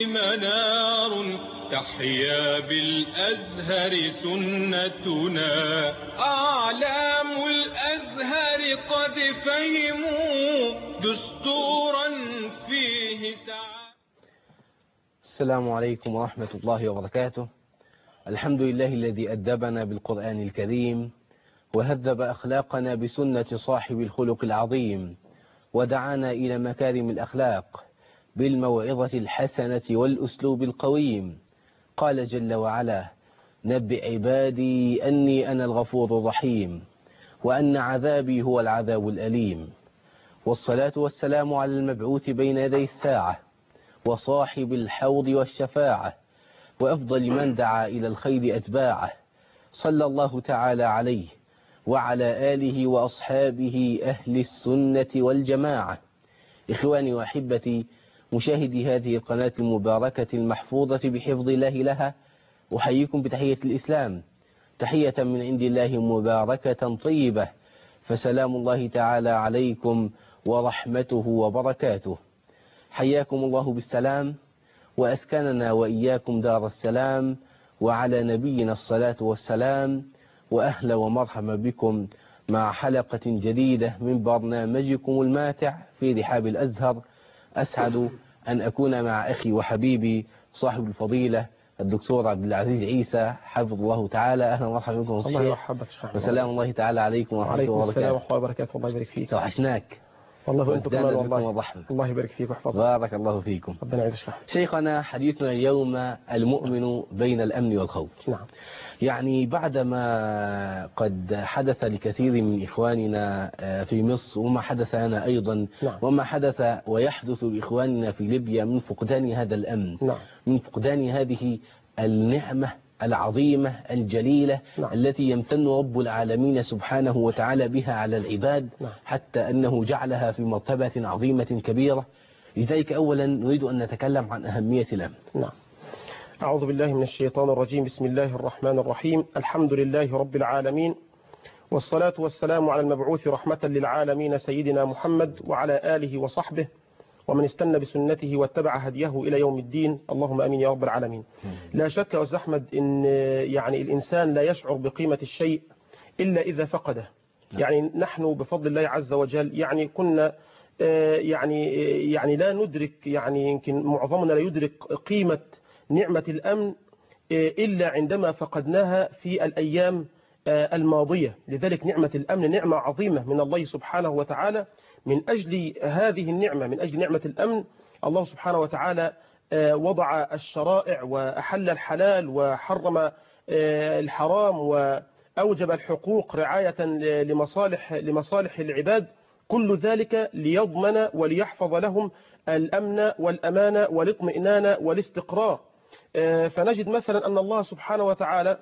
منار تحيا بالأزهر سنتنا أعلام الأزهر قد فهموا دستورا فيه سعادة السلام عليكم ورحمة الله وبركاته الحمد لله الذي أدبنا بالقرآن الكريم وهذب أخلاقنا بسنة صاحب الخلق العظيم ودعانا إلى مكارم الأخلاق بالموعظة الحسنة والأسلوب القويم قال جل وعلا نبئ عبادي أني أنا الغفور الرحيم وأن عذابي هو العذاب الأليم والصلاة والسلام على المبعوث بين يدي الساعة وصاحب الحوض والشفاعة وأفضل من دعا إلى الخير أتباعه صلى الله تعالى عليه وعلى آله وأصحابه أهل السنة والجماعة إخواني وأحبتي مشاهدي هذه القناة المباركة المحفوظة بحفظ الله لها أحييكم بتحية الإسلام تحية من عند الله مباركة طيبة فسلام الله تعالى عليكم ورحمته وبركاته حياكم الله بالسلام وأسكننا وإياكم دار السلام وعلى نبينا الصلاة والسلام وأهلا ومرحبا بكم مع حلقة جديدة من برنامجكم الماتع في رحاب الأزهر أسعد أن أكون مع أخي وحبيبي صاحب الفضيلة الدكتور عبد العزيز عيسى حفظ الله تعالى أهلا ومرحبا بكم الله يرحبك شيخ وسلام الله تعالى عليكم ورحمة الله وعليكم السلام وبركاته ورحمة الله وبركاته الله يبارك فيك توحشناك والله وانتم وازداد كمان بكم والله الرحمة الله يبارك فيك ويحفظك بارك الله فيكم ربنا يعز شيخ شيخنا حديثنا اليوم المؤمن بين الأمن والخوف نعم يعني بعدما قد حدث لكثير من إخواننا آه، في مصر وما حدث لنا أيضا نعم. وما حدث ويحدث لإخواننا في ليبيا من فقدان هذا الأمن نعم من فقدان هذه النعمة العظيمة الجليلة نعم. التي يمتن رب العالمين سبحانه وتعالى بها على العباد نعم. حتى أنه جعلها في مرتبة عظيمة كبيرة لذلك أولا نريد أن نتكلم عن أهمية الأمن نعم أعوذ بالله من الشيطان الرجيم بسم الله الرحمن الرحيم الحمد لله رب العالمين والصلاة والسلام على المبعوث رحمة للعالمين سيدنا محمد وعلى آله وصحبه ومن استنى بسنته واتبع هديه إلى يوم الدين اللهم أمين يا رب العالمين لا شك يا أستاذ أحمد إن يعني الإنسان لا يشعر بقيمة الشيء إلا إذا فقده يعني نحن بفضل الله عز وجل يعني كنا آه، يعني آه، يعني لا ندرك يعني يمكن معظمنا لا يدرك قيمة نعمة الأمن آه، إلا عندما فقدناها في الأيام آه، الماضية لذلك نعمة الأمن نعمة عظيمة من الله سبحانه وتعالى من أجل هذه النعمة من أجل نعمة الأمن الله سبحانه وتعالى آه، وضع الشرائع وأحل الحلال وحرم آه، الحرام وأوجب الحقوق رعاية لمصالح لمصالح العباد كل ذلك ليضمن وليحفظ لهم الأمن والأمان والاطمئنان والاستقرار آه، فنجد مثلا أن الله سبحانه وتعالى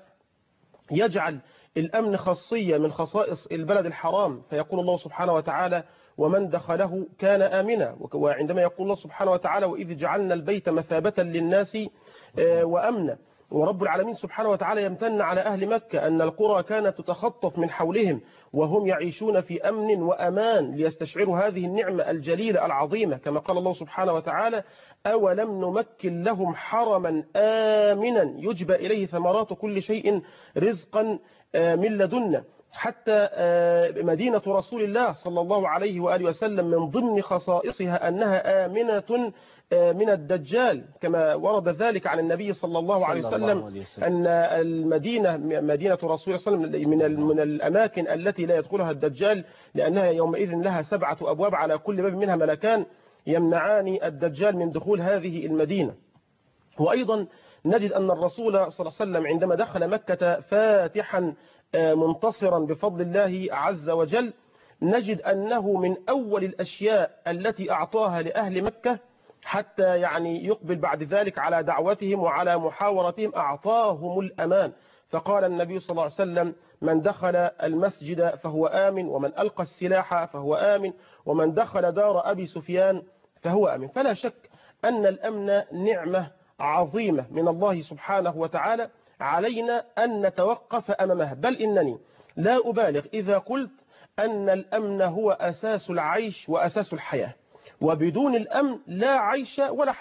يجعل الأمن خاصية من خصائص البلد الحرام فيقول الله سبحانه وتعالى ومن دخله كان آمنا وك- وعندما يقول الله سبحانه وتعالى وإذ جعلنا البيت مثابة للناس آه، وأمنا ورب العالمين سبحانه وتعالى يمتن على أهل مكة أن القرى كانت تتخطف من حولهم وهم يعيشون في أمن وأمان ليستشعروا هذه النعمة الجليلة العظيمة كما قال الله سبحانه وتعالى أولم نمكن لهم حرما آمنا يجبى إليه ثمرات كل شيء رزقا آه، من لدنا حتى آه، مدينة رسول الله صلى الله عليه وآله وسلم من ضمن خصائصها أنها آمنة آه، من الدجال كما ورد ذلك عن النبي صلى الله عليه صلى الله وسلم عليه وسلم. أن المدينة مدينة رسول الله صلى الله عليه وسلم من ال- من الأماكن التي لا يدخلها الدجال لأنها يومئذ لها سبعة أبواب على كل باب منها ملكان يمنعان الدجال من دخول هذه المدينة وأيضا نجد أن الرسول صلى الله عليه وسلم عندما دخل مكة فاتحا آه، منتصرا بفضل الله عز وجل نجد أنه من أول الأشياء التي أعطاها لأهل مكة حتى يعني يقبل بعد ذلك على دعوتهم وعلى محاورتهم أعطاهم الأمان فقال النبي صلى الله عليه وسلم من دخل المسجد فهو آمن ومن ألقى السلاح فهو آمن ومن دخل دار أبي سفيان فهو آمن فلا شك أن الأمن نعمة عظيمة من الله سبحانه وتعالى علينا أن نتوقف أمامها بل إنني لا أبالغ إذا قلت أن الأمن هو أساس العيش وأساس الحياة وبدون الأمن لا عيش ولا حياة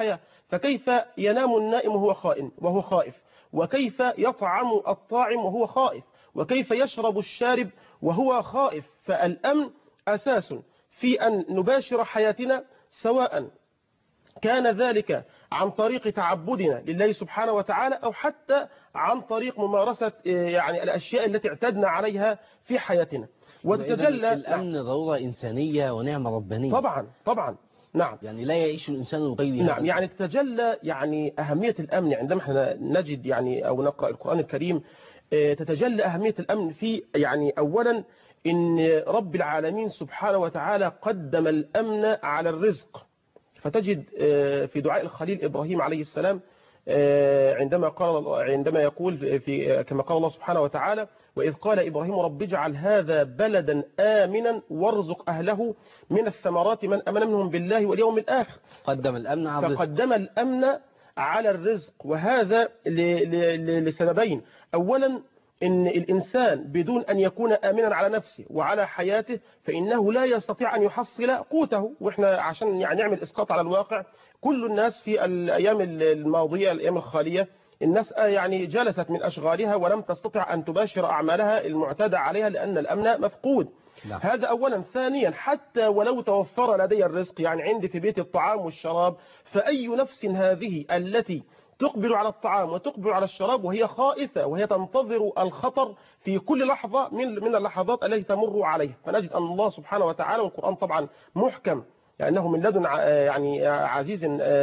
فكيف ينام النائم وهو خائن وهو خائف وكيف يطعم الطاعم وهو خائف وكيف يشرب الشارب وهو خائف فالأمن أساس في أن نباشر حياتنا سواء كان ذلك عن طريق تعبدنا لله سبحانه وتعالى أو حتى عن طريق ممارسة يعني الأشياء التي اعتدنا عليها في حياتنا وتتجلى الأمن ضرورة إنسانية ونعمة ربانية طبعا طبعا نعم يعني لا يعيش الإنسان بغير نعم يعني تتجلى يعني أهمية الأمن عندما احنا نجد يعني أو نقرأ القرآن الكريم تتجلى أهمية الأمن في يعني أولا إن رب العالمين سبحانه وتعالى قدم الأمن على الرزق فتجد في دعاء الخليل إبراهيم عليه السلام عندما قال عندما يقول في كما قال الله سبحانه وتعالى وإذ قال إبراهيم رب اجعل هذا بلدا آمنا وارزق أهله من الثمرات من أمن منهم بالله واليوم الآخر قدم الأمن على الرزق فقدم الأمن على الرزق وهذا لسببين أولا إن الإنسان بدون أن يكون آمنا على نفسه وعلى حياته فإنه لا يستطيع أن يحصل قوته وإحنا عشان يعني نعمل إسقاط على الواقع كل الناس في الأيام الماضية الأيام الخالية الناس يعني جلست من أشغالها ولم تستطع أن تباشر أعمالها المعتادة عليها لأن الأمن مفقود نعم. هذا أولا ثانيا حتى ولو توفر لدي الرزق يعني عندي في بيت الطعام والشراب فأي نفس هذه التي تقبل على الطعام وتقبل على الشراب وهي خائفة وهي تنتظر الخطر في كل لحظة من من اللحظات التي تمر عليها فنجد أن الله سبحانه وتعالى والقرآن طبعا محكم لأنه من لدن يعني عزيز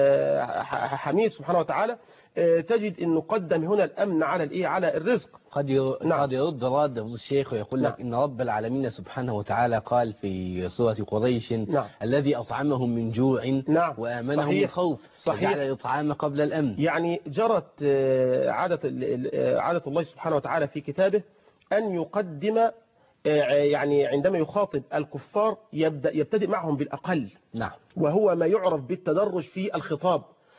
حميد سبحانه وتعالى تجد أنه قدم هنا الأمن على الإيه على الرزق قد يرد, نعم. قد يرد راد الشيخ ويقول لك نعم. إن رب العالمين سبحانه وتعالى قال في سورة قريش نعم. الذي أطعمهم من جوع نعم. وآمنهم صحيح. من خوف صحيح. وجعل الإطعام قبل الأمن يعني جرت عادة عادة الله سبحانه وتعالى في كتابه أن يقدم يعني عندما يخاطب الكفار يبدأ يبتدئ معهم بالأقل نعم وهو ما يعرف بالتدرج في الخطاب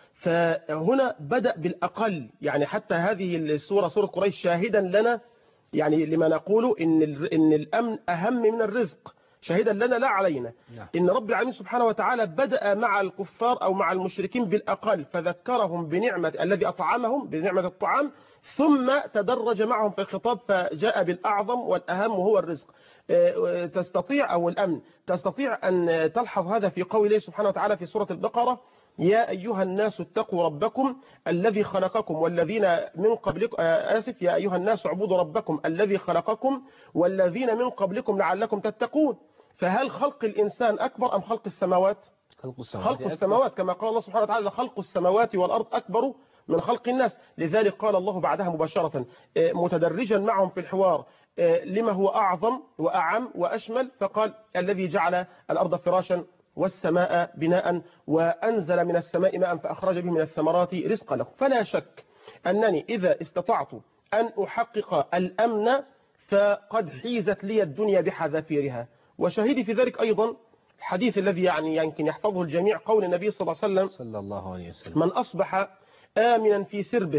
فهنا بدأ بالأقل يعني حتى هذه السورة سورة قريش شاهدا لنا يعني لما نقول إن إن الأمن أهم من الرزق شاهدا لنا لا علينا نعم. إن رب العالمين سبحانه وتعالى بدأ مع الكفار أو مع المشركين بالأقل فذكرهم بنعمة الذي أطعمهم بنعمة الطعام ثم تدرج معهم في الخطاب فجاء بالأعظم والأهم وهو الرزق تستطيع أو الأمن تستطيع أن تلحظ هذا في قول الله سبحانه وتعالى في سورة البقرة يا أيها الناس اتقوا ربكم الذي خلقكم والذين من قبلكم آسف يا أيها الناس اعبدوا ربكم الذي خلقكم والذين من قبلكم لعلكم تتقون فهل خلق الإنسان أكبر أم خلق السماوات خلق السماوات خلق السماوات كما قال الله سبحانه وتعالى خلق السماوات والأرض أكبر من خلق الناس لذلك قال الله بعدها مباشرة متدرجا معهم في الحوار لما هو أعظم وأعم وأشمل فقال الذي جعل الأرض فراشا والسماء بناء وأنزل من السماء ماء فأخرج به من الثمرات رزقا لكم فلا شك أنني إذا استطعت أن أحقق الأمن فقد حيزت لي الدنيا بحذافيرها وشهيدي في ذلك أيضا الحديث الذي يعني يمكن يحفظه الجميع قول النبي صلى الله عليه وسلم صلى الله عليه وسلم من أصبح آمنا في سربه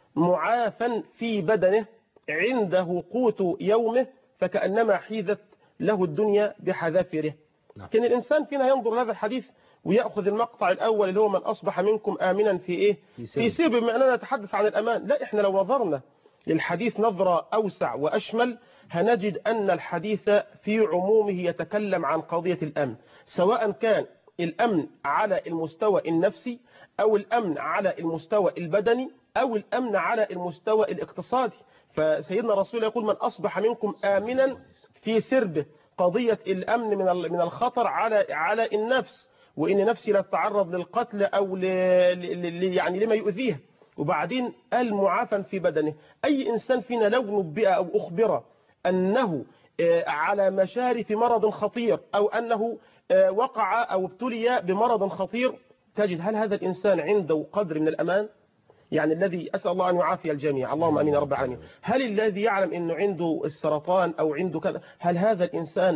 معافا في بدنه عنده قوت يومه فكأنما حيزت له الدنيا بحذافيره نعم. كان الإنسان فينا ينظر هذا الحديث ويأخذ المقطع الأول اللي هو من أصبح منكم آمنا في إيه في في سرب. سرب بما أننا نتحدث عن الأمان لا إحنا لو نظرنا للحديث نظرة أوسع وأشمل هنجد أن الحديث في عمومه يتكلم عن قضية الأمن سواء كان الأمن على المستوى النفسي أو الأمن على المستوى البدني أو الأمن على المستوى الاقتصادي فسيدنا الرسول يقول من أصبح منكم آمنا في سربه قضية الأمن من من الخطر على على النفس وإن نفسي لا تتعرض للقتل أو ل... ل... يعني لما يؤذيها وبعدين المعافى في بدنه أي إنسان فينا لو نبئ أو أخبر أنه على مشارف مرض خطير أو أنه وقع أو ابتلي بمرض خطير تجد هل هذا الإنسان عنده قدر من الأمان يعني الذي أسأل الله أن يعافي الجميع اللهم أمين يا رب العالمين هل الذي يعلم أنه عنده السرطان أو عنده كذا هل هذا الإنسان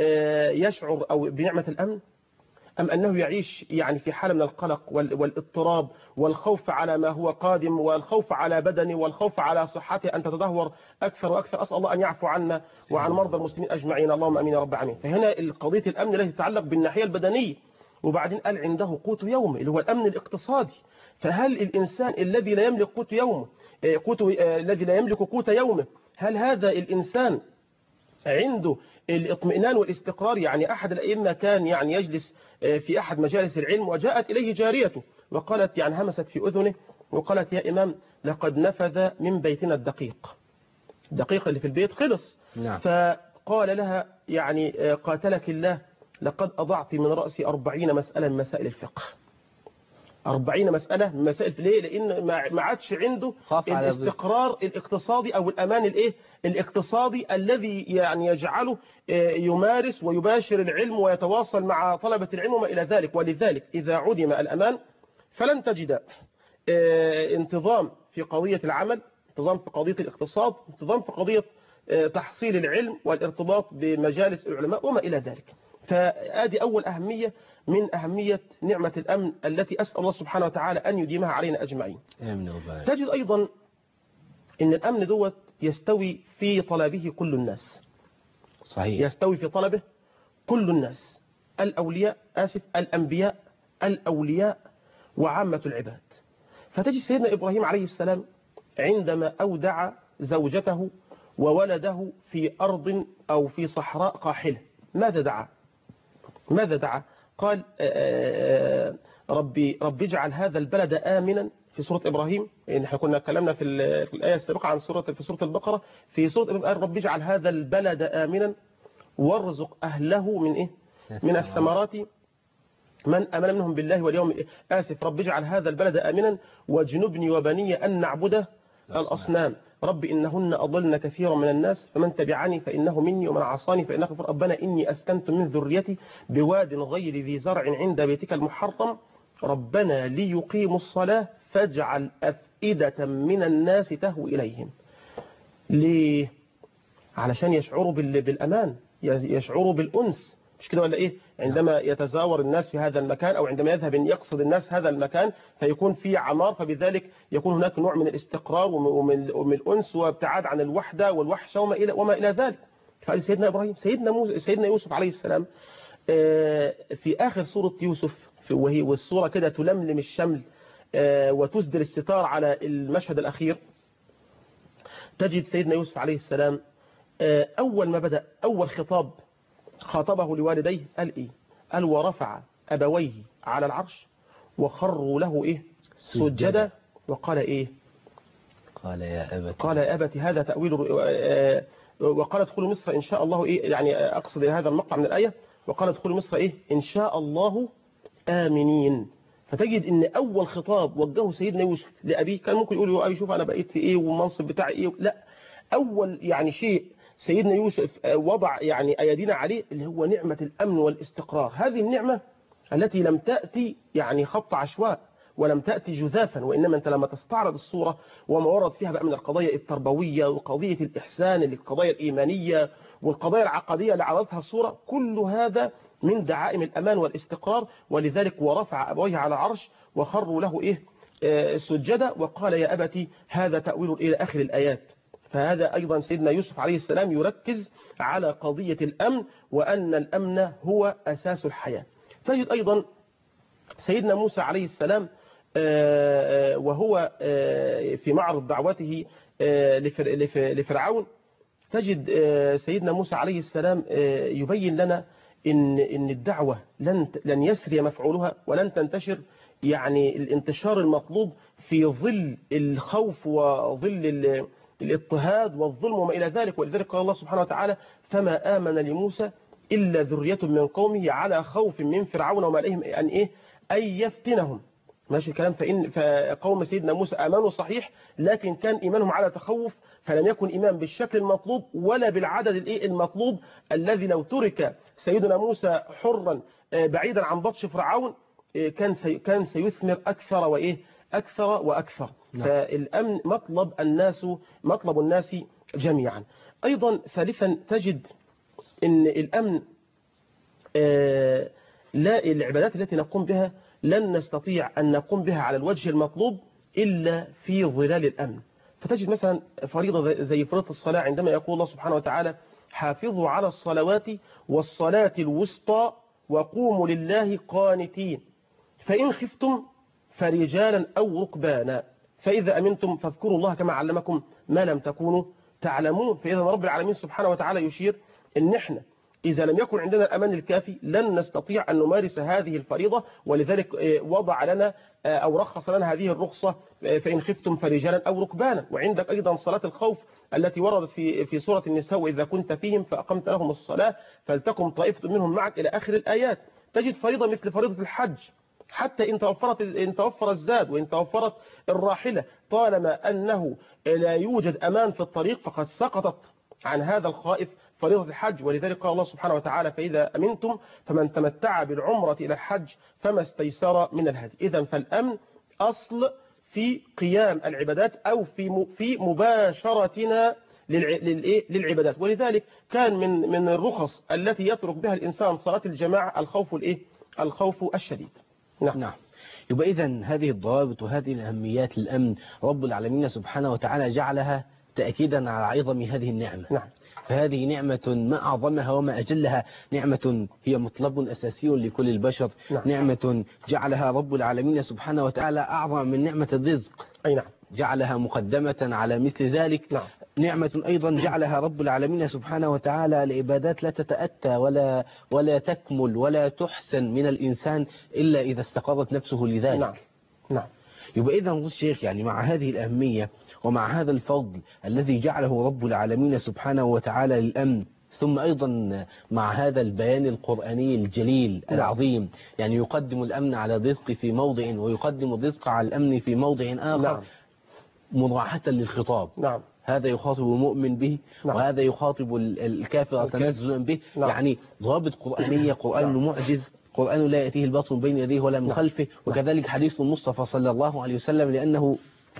يشعر أو بنعمة الأمن أم أنه يعيش يعني في حالة من القلق والاضطراب والخوف على ما هو قادم والخوف على بدنه والخوف على صحته أن تتدهور أكثر وأكثر أسأل الله أن يعفو عنا وعن مرضى المسلمين أجمعين اللهم أمين يا رب العالمين فهنا قضية الأمن التي تتعلق بالناحية البدنية وبعدين قال عنده قوت يومه اللي هو الأمن الاقتصادي فهل الإنسان الذي لا يملك قوت يومه آه، قوت آه، الذي لا يملك قوت يومه هل هذا الإنسان عنده الاطمئنان والاستقرار يعني أحد الأئمة كان يعني يجلس آه، في أحد مجالس العلم وجاءت إليه جاريته وقالت يعني همست في أذنه وقالت يا إمام لقد نفذ من بيتنا الدقيق الدقيق اللي في البيت خلص نعم فقال لها يعني آه، قاتلك الله لقد أضعت من رأسي أربعين مسألة من مسائل الفقه أربعين مسألة من مسائل ليه لأن ما ما عادش عنده خاف على الاستقرار الاقتصادي أو الأمان الإيه الاقتصادي الذي يعني يجعله آه، يمارس ويباشر العلم ويتواصل مع طلبة العلم وما إلى ذلك ولذلك إذا عدم الأمان فلن تجد آه، انتظام في قضية العمل انتظام في قضية الاقتصاد انتظام في قضية آه، تحصيل العلم والارتباط بمجالس العلماء وما إلى ذلك فآدي أول أهمية من أهمية نعمة الأمن التي أسأل الله سبحانه وتعالى أن يديمها علينا أجمعين آمين وبارك تجد أيضا أن الأمن دوت يستوي في طلبه كل الناس صحيح يستوي في طلبه كل الناس الأولياء آسف الأنبياء الأولياء وعامة العباد فتجد سيدنا إبراهيم عليه السلام عندما أودع زوجته وولده في أرض أو في صحراء قاحلة ماذا دعا ماذا دعا قال آه، آه، ربي ربي اجعل هذا البلد آمنا في سورة إبراهيم لأن احنا كنا اتكلمنا في ال- في الآية السابقة عن سورة في سورة البقرة في سورة إبراهيم قال ربي اجعل هذا البلد آمنا وارزق أهله من إيه من الثمرات من أمن منهم بالله واليوم آسف رب اجعل هذا البلد آمنا واجنبني وبني أن نعبد الأصنام رب إنهن أضلن كثيرا من الناس فمن تبعني فإنه مني ومن عصاني فإنه غفور ربنا إني أسكنت من ذريتي بواد غير ذي زرع عند بيتك المحرم ربنا ليقيموا الصلاة فاجعل أفئدة من الناس تهوي إليهم ليه علشان يشعروا بال- بالأمان يشعروا بالأنس مش كده ولا إيه عندما يتزاور الناس في هذا المكان أو عندما يذهب أن يقصد الناس هذا المكان فيكون في عمار فبذلك يكون هناك نوع من الاستقرار ومن, ومن, ومن الأنس وابتعاد عن الوحدة والوحشة وما إلى, وما إلى ذلك فقال سيدنا إبراهيم سيدنا, موسى سيدنا يوسف عليه السلام آه، في آخر سورة يوسف في- وهي والسورة كده تلملم الشمل آه، وتسدل الستار على المشهد الأخير تجد سيدنا يوسف عليه السلام آه، أول ما بدأ أول خطاب خاطبه لوالديه قال إيه قال ورفع أبويه على العرش وخروا له إيه سجدا وقال إيه قال يا أبت قال يا أبت هذا تأويل الرؤ- آه، وقال ادخلوا مصر إن شاء الله إيه يعني أقصد إلى هذا المقطع من الآية وقال ادخلوا مصر إيه إن شاء الله آمنين فتجد ان اول خطاب وجهه سيدنا يوسف لابيه كان ممكن يقول يا ابي شوف انا بقيت في ايه والمنصب بتاعي ايه لا اول يعني شيء سيدنا يوسف آه، وضع يعني ايادينا عليه اللي هو نعمه الامن والاستقرار هذه النعمه التي لم تاتي يعني خط عشواء ولم تأتي جذافا وإنما أنت لما تستعرض الصورة وما ورد فيها بقى من القضايا التربوية وقضية الإحسان القضايا الإيمانية والقضايا العقدية اللي عرضتها الصورة كل هذا من دعائم الأمان والاستقرار ولذلك ورفع أبويه على العرش وخروا له إيه آه، سجدا وقال يا أبتي هذا تأويل إلى آخر الآيات فهذا أيضا سيدنا يوسف عليه السلام يركز على قضية الأمن وأن الأمن هو أساس الحياة تجد أيضا سيدنا موسى عليه السلام آه، آه، وهو آه، في معرض دعوته آه، لفر- لف- لفرعون تجد آه، سيدنا موسى عليه السلام آه، يبين لنا إن إن الدعوة لن لن يسري مفعولها ولن تنتشر يعني الانتشار المطلوب في ظل الخوف وظل ال- الاضطهاد والظلم وما إلى ذلك ولذلك قال الله سبحانه وتعالى فما آمن لموسى إلا ذرية من قومه على خوف من فرعون وملئهم أن إيه أن يفتنهم ماشي الكلام فإن فقوم سيدنا موسى آمنوا صحيح لكن كان إيمانهم على تخوف فلم يكن إيمان بالشكل المطلوب ولا بالعدد الإيه المطلوب الذي لو ترك سيدنا موسى حرا آه، بعيدا عن بطش فرعون آه، كان سي- كان سيثمر أكثر وإيه أكثر وأكثر نعم. فالأمن مطلب الناس مطلب الناس جميعا أيضا ثالثا تجد أن الأمن آه، لا العبادات التي نقوم بها لن نستطيع أن نقوم بها على الوجه المطلوب إلا في ظلال الأمن فتجد مثلا فريضة زي- زي فريضة الصلاة عندما يقول الله سبحانه وتعالى حافظوا على الصلوات والصلاة الوسطى وقوموا لله قانتين فإن خفتم فرجالا أو ركبانا فإذا أمنتم فاذكروا الله كما علمكم ما لم تكونوا تعلمون فإذا رب العالمين سبحانه وتعالى يشير إن إحنا إذا لم يكن عندنا الأمان الكافي لن نستطيع أن نمارس هذه الفريضة ولذلك وضع لنا أو رخص لنا هذه الرخصة فإن خفتم فرجالا أو ركبانا وعندك أيضا صلاة الخوف التي وردت في في سورة النساء وإذا كنت فيهم فأقمت لهم الصلاة فلتكن طائفة منهم معك إلى آخر الآيات تجد فريضة مثل فريضة الحج حتى إن توفرت إن توفر الزاد وإن توفرت الراحلة طالما أنه لا يوجد أمان في الطريق فقد سقطت عن هذا الخائف فريضة الحج ولذلك قال الله سبحانه وتعالى فإذا أمنتم فمن تمتع بالعمرة إلى الحج فما استيسر من الهدي إذا فالأمن أصل في قيام العبادات أو في في مباشرتنا للعبادات ولذلك كان من من الرخص التي يترك بها الإنسان صلاة الجماعة الخوف الإيه الخوف الشديد نعم, نعم. يبقى إذا هذه الضوابط وهذه الأهميات للأمن رب العالمين سبحانه وتعالى جعلها تأكيدا على عظم هذه النعمة نعم فهذه نعمة ما أعظمها وما أجلها نعمة هي مطلب أساسي لكل البشر نعم. نعمة جعلها رب العالمين سبحانه وتعالى أعظم من نعمة الرزق أي نعم جعلها مقدمة على مثل ذلك نعم. نعمة أيضا جعلها رب العالمين سبحانه وتعالى العبادات لا تتأتى ولا ولا تكمل ولا تحسن من الإنسان إلا إذا استقرت نفسه لذلك نعم نعم يبقى إذا الشيخ يعني مع هذه الأهمية ومع هذا الفضل الذي جعله رب العالمين سبحانه وتعالى للأمن ثم أيضا مع هذا البيان القرآني الجليل العظيم يعني يقدم الأمن على الرزق في موضع ويقدم الرزق على الأمن في موضع آخر نعم. مراعاة للخطاب نعم هذا يخاطب المؤمن به نعم. وهذا يخاطب ال- الكافر الكافر. تنزلا به نعم. يعني ضوابط قرآنية قرآن نعم. معجز قرآن لا يأتيه الباطل من بين يديه ولا من نعم. خلفه وكذلك حديث المصطفى صلى الله عليه وسلم لأنه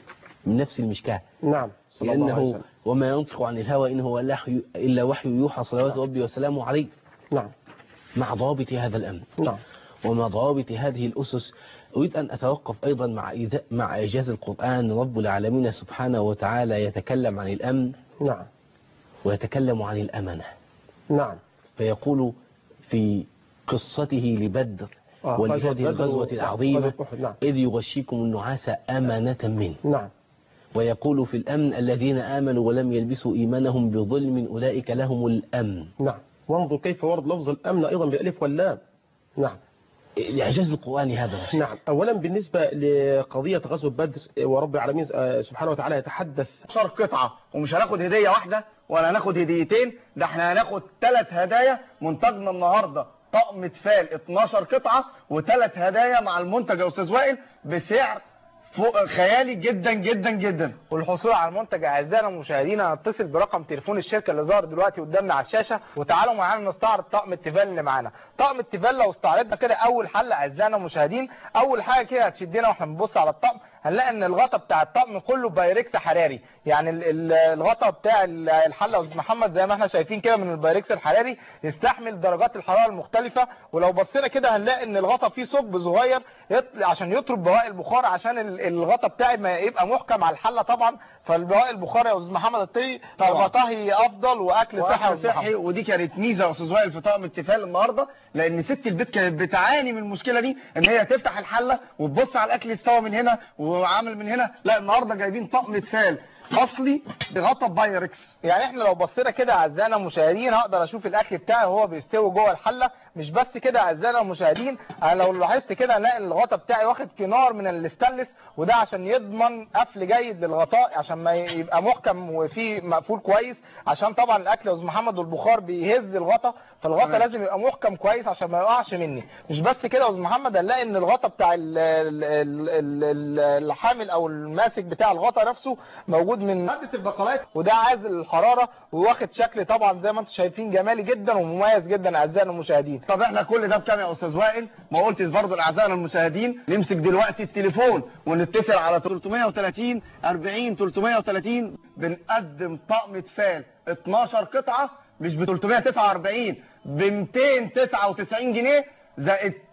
من نفس المشكاة نعم صلى الله عليه لأنه وسلم وما ينطق عن الهوى إن هو لحي- إلا وحي يوحى صلوات ربي وسلامه عليه نعم مع ضوابط هذا الأمن نعم ومع ضوابط هذه الأسس أريد أن أتوقف أيضا مع إيذاء- مع إعجاز القرآن رب العالمين سبحانه وتعالى يتكلم عن الأمن نعم ويتكلم عن الأمنة نعم فيقول في قصته لبدر آه، ولهذه غزوة بدر الغزوة و- العظيمة غزوة أحد، نعم. إذ يغشيكم النعاس أمانة منه نعم ويقول في الأمن الذين آمنوا ولم يلبسوا إيمانهم بظلم أولئك لهم الأمن نعم وانظر كيف ورد لفظ الأمن أيضا بالألف واللام نعم الإعجاز القرآني هذا بس. نعم أولا بالنسبة لقضية غزوة بدر ورب العالمين آه، سبحانه وتعالى يتحدث 12 قطعة ومش هناخد هدية واحدة ولا هناخد هديتين ده احنا هناخد ثلاث هدايا منتجنا النهاردة طقم تفال 12 قطعة وثلاث هدايا مع المنتج يا استاذ وائل بسعر فوق خيالي جدا جدا جدا والحصول على المنتج اعزائنا المشاهدين هنتصل برقم تليفون الشركه اللي ظهر دلوقتي قدامنا على الشاشه وتعالوا معانا نستعرض طقم التيفال اللي معانا طقم التيفال لو استعرضنا كده اول حل اعزائنا المشاهدين اول حاجه كده هتشدنا واحنا بنبص على الطقم هنلاقي ان الغطا بتاع الطقم كله بايركس حراري يعني ال- ال- الغطا بتاع ال- الحله يا استاذ محمد زي ما احنا شايفين كده من البايركس الحراري يستحمل درجات الحراره المختلفه ولو بصينا كده هنلاقي ان الغطا فيه ثقب صغير يط- عشان يطرد بواقي البخار عشان ال- الغطا بتاعي ما يبقى محكم على الحله طبعا فالبواقي البخار يا استاذ محمد الطي طبعا. غطاه افضل واكل صحي يا واكل أستاذ محمد. صحي ودي كانت ميزه يا استاذ وائل في طقم التفال النهارده لان ست البيت كانت بتعاني من المشكله دي ان هي تفتح الحله وتبص على الاكل يستوى من هنا وعامل من هنا لا النهارده جايبين طقم تفال اصلي بغطا بايركس يعني احنا لو بصينا كده اعزائنا المشاهدين هقدر اشوف الاكل بتاعي وهو بيستوي جوه الحله مش بس كده اعزائنا المشاهدين انا لو لاحظت كده هنلاقي الغطا بتاعي واخد كنار من الاستانلس وده عشان يضمن قفل جيد للغطاء عشان ما يبقى محكم وفيه مقفول كويس عشان طبعا الاكل يا استاذ محمد والبخار بيهز الغطا فالغطا تمام. لازم يبقى محكم كويس عشان ما يقعش مني مش بس كده يا استاذ محمد هنلاقي ان الغطا بتاع ال- ال- ال- ال- ال- الحامل او الماسك بتاع الغطا نفسه موجود من ماده البقالات وده عازل للحراره وواخد شكل طبعا زي ما انتم شايفين جمالي جدا ومميز جدا اعزائنا المشاهدين طب احنا كل ده بكام يا استاذ وائل ما قلتش برضه لاعزائنا المشاهدين نمسك دلوقتي التليفون ونتصل على 330 40 330 بنقدم طقم تفال 12 قطعه مش ب 349 ب 299 جنيه زائد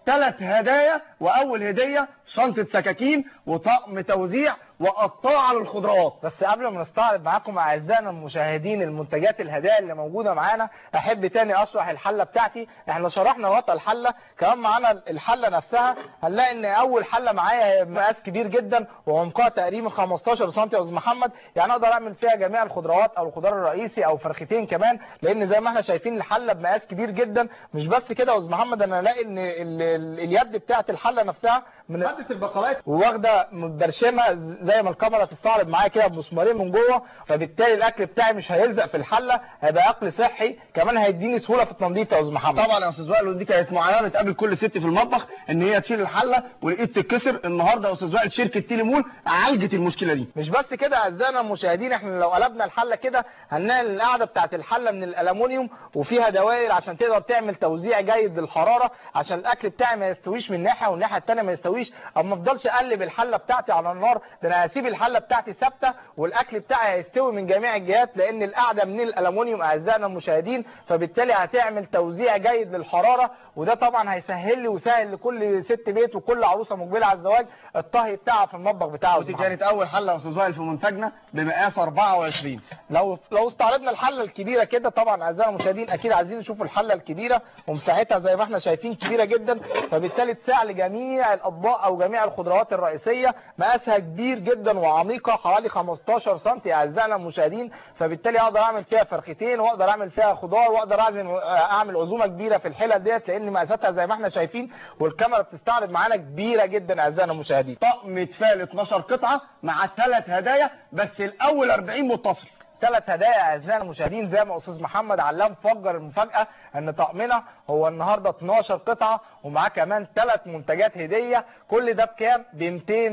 ثلاث هدايا واول هديه شنطه سكاكين وطقم توزيع وقطاعه للخضروات بس قبل ما نستعرض معاكم اعزائنا المشاهدين المنتجات الهدايا اللي موجوده معانا احب تاني اشرح الحله بتاعتي احنا شرحنا غطا الحله كمان معانا الحله نفسها هنلاقي ان اول حله معايا هي مقاس كبير جدا وعمقها تقريبا 15 سم يا استاذ محمد يعني اقدر اعمل فيها جميع الخضروات او الخضار الرئيسي او فرختين كمان لان زي ما احنا شايفين الحله بمقاس كبير جدا مش بس كده يا استاذ محمد انا الاقي ان ال- ال- اليد بتاعت الحله نفسها من ماده البقالات وواخده برشمه زي ما الكاميرا تستعرض معايا كده بمسمارين من جوه فبالتالي الاكل بتاعي مش هيلزق في الحله هيبقى اكل صحي كمان هيديني سهوله في التنظيف يا استاذ محمد طبعا يا استاذ وائل ودي كانت معاناه بتقابل كل ست في المطبخ ان هي تشيل الحله والايد تتكسر النهارده يا استاذ وائل شركه تيلي مول عالجت المشكله دي مش بس كده اعزائنا المشاهدين احنا لو قلبنا الحله كده هنلاقي القاعده بتاعت الحله من الالومنيوم وفيها دوائر عشان تقدر تعمل توزيع جيد للحراره عشان الاكل بتاعي ما يستويش من ناحيه والناحيه الثانيه ما يستويش او ما افضلش اقلب الحله بتاعتي على النار ده انا هسيب الحله بتاعتي ثابته والاكل بتاعي هيستوي من جميع الجهات لان القاعده من الالومنيوم اعزائنا المشاهدين فبالتالي هتعمل توزيع جيد للحراره وده طبعا هيسهل لي وسهل لكل ست بيت وكل عروسه مقبله على الزواج الطهي بتاعها في المطبخ بتاعها ودي كانت اول حله يا استاذ وائل في منتجنا بمقاس 24 لو لو استعرضنا الحله الكبيره كده طبعا اعزائنا المشاهدين اكيد عايزين نشوف الحله الكبيره ومساحتها زي ما احنا شايفين كبيره جدا فبالتالي تساع لجميع الاطباق او جميع الخضروات الرئيسيه مقاسها كبير جدا وعميقه حوالي 15 سم اعزائنا المشاهدين فبالتالي اقدر اعمل فيها فرختين واقدر اعمل فيها خضار واقدر اعمل اعمل عزومه كبيره في الحله ديت لان مقاساتها زي ما احنا شايفين والكاميرا بتستعرض معانا كبيره جدا اعزائنا المشاهدين طقم تفال 12 قطعه مع ثلاث هدايا بس الاول 40 متصل ثلاث هدايا اعزائنا المشاهدين زي ما استاذ محمد علام فجر المفاجاه ان طقمنا هو النهارده 12 قطعه ومعاه كمان ثلاث منتجات هديه كل ده بكام ب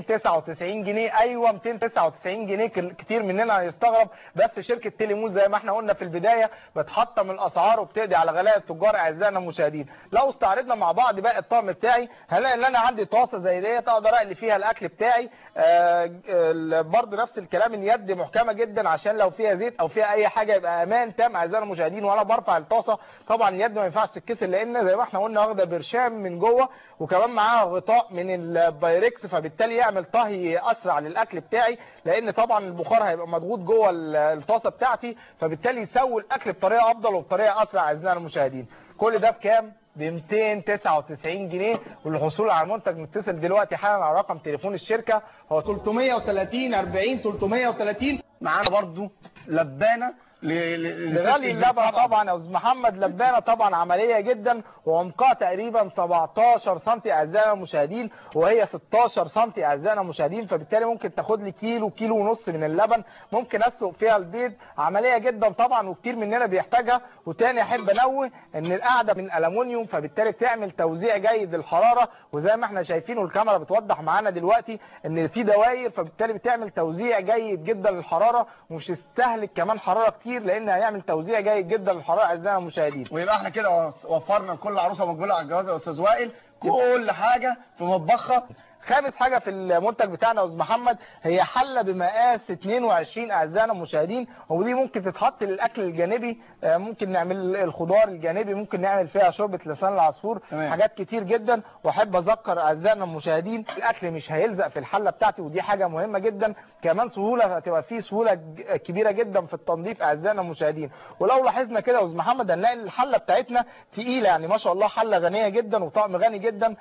299 جنيه ايوه 299 جنيه كل- كتير مننا هيستغرب بس شركه تيليمول زي ما احنا قلنا في البدايه بتحطم الاسعار وبتقضي على غلاء التجار اعزائنا المشاهدين لو استعرضنا مع بعض بقى الطقم بتاعي هنلاقي ان انا عندي طاسه زي ديت اقدر اقلي فيها الاكل بتاعي آه، آه، برضه نفس الكلام اليد محكمه جدا عشان لو فيها زيت او فيها اي حاجه يبقى امان تام اعزائنا المشاهدين وانا برفع الطاسه طبعا اليد ما ينفعش تتكسر لان زي ما احنا قلنا واخده برشام من جوه وكمان معاها غطاء من البايركس فبالتالي يعمل طهي اسرع للاكل بتاعي لان طبعا البخار هيبقى مضغوط جوه ال- الطاسه بتاعتي فبالتالي يسوي الاكل بطريقه افضل وبطريقه اسرع اعزائنا المشاهدين كل ده بكام ب 299 جنيه والحصول على المنتج نتصل دلوقتي حالا على رقم تليفون الشركه هو 330 40 330 معانا برضو لبانه ل- ل- لغلي اللبن طبعا يا استاذ محمد لبانه طبعا عمليه جدا وعمقها تقريبا 17 سم اعزائنا المشاهدين وهي 16 سم اعزائنا المشاهدين فبالتالي ممكن تاخد لي كيلو كيلو ونص من اللبن ممكن اسلق فيها البيض عمليه جدا طبعا وكتير مننا بيحتاجها وتاني احب انوه ان القاعده من الومنيوم فبالتالي بتعمل توزيع جيد للحراره وزي ما احنا شايفين والكاميرا بتوضح معانا دلوقتي ان في دواير فبالتالي بتعمل توزيع جيد جدا للحراره ومش تستهلك كمان حراره كتير لان هيعمل توزيع جيد جدا للحراره اعزائنا المشاهدين ويبقى احنا كده وفرنا لكل عروسه مقبله على الجواز يا استاذ وائل كل حاجه في مطبخها خامس حاجة في المنتج بتاعنا يا استاذ محمد هي حلة بمقاس 22 اعزائنا المشاهدين ودي ممكن تتحط للاكل الجانبي آه، ممكن نعمل الخضار الجانبي ممكن نعمل فيها شوربة لسان العصفور تمام. حاجات كتير جدا واحب اذكر اعزائنا المشاهدين الاكل مش هيلزق في الحلة بتاعتي ودي حاجة مهمة جدا كمان سهولة هتبقى فيه سهولة ج- كبيرة جدا في التنظيف اعزائنا المشاهدين ولو لاحظنا كده يا استاذ محمد هنلاقي إن الحلة بتاعتنا تقيلة يعني ما شاء الله حلة غنية جدا وطعم غني جدا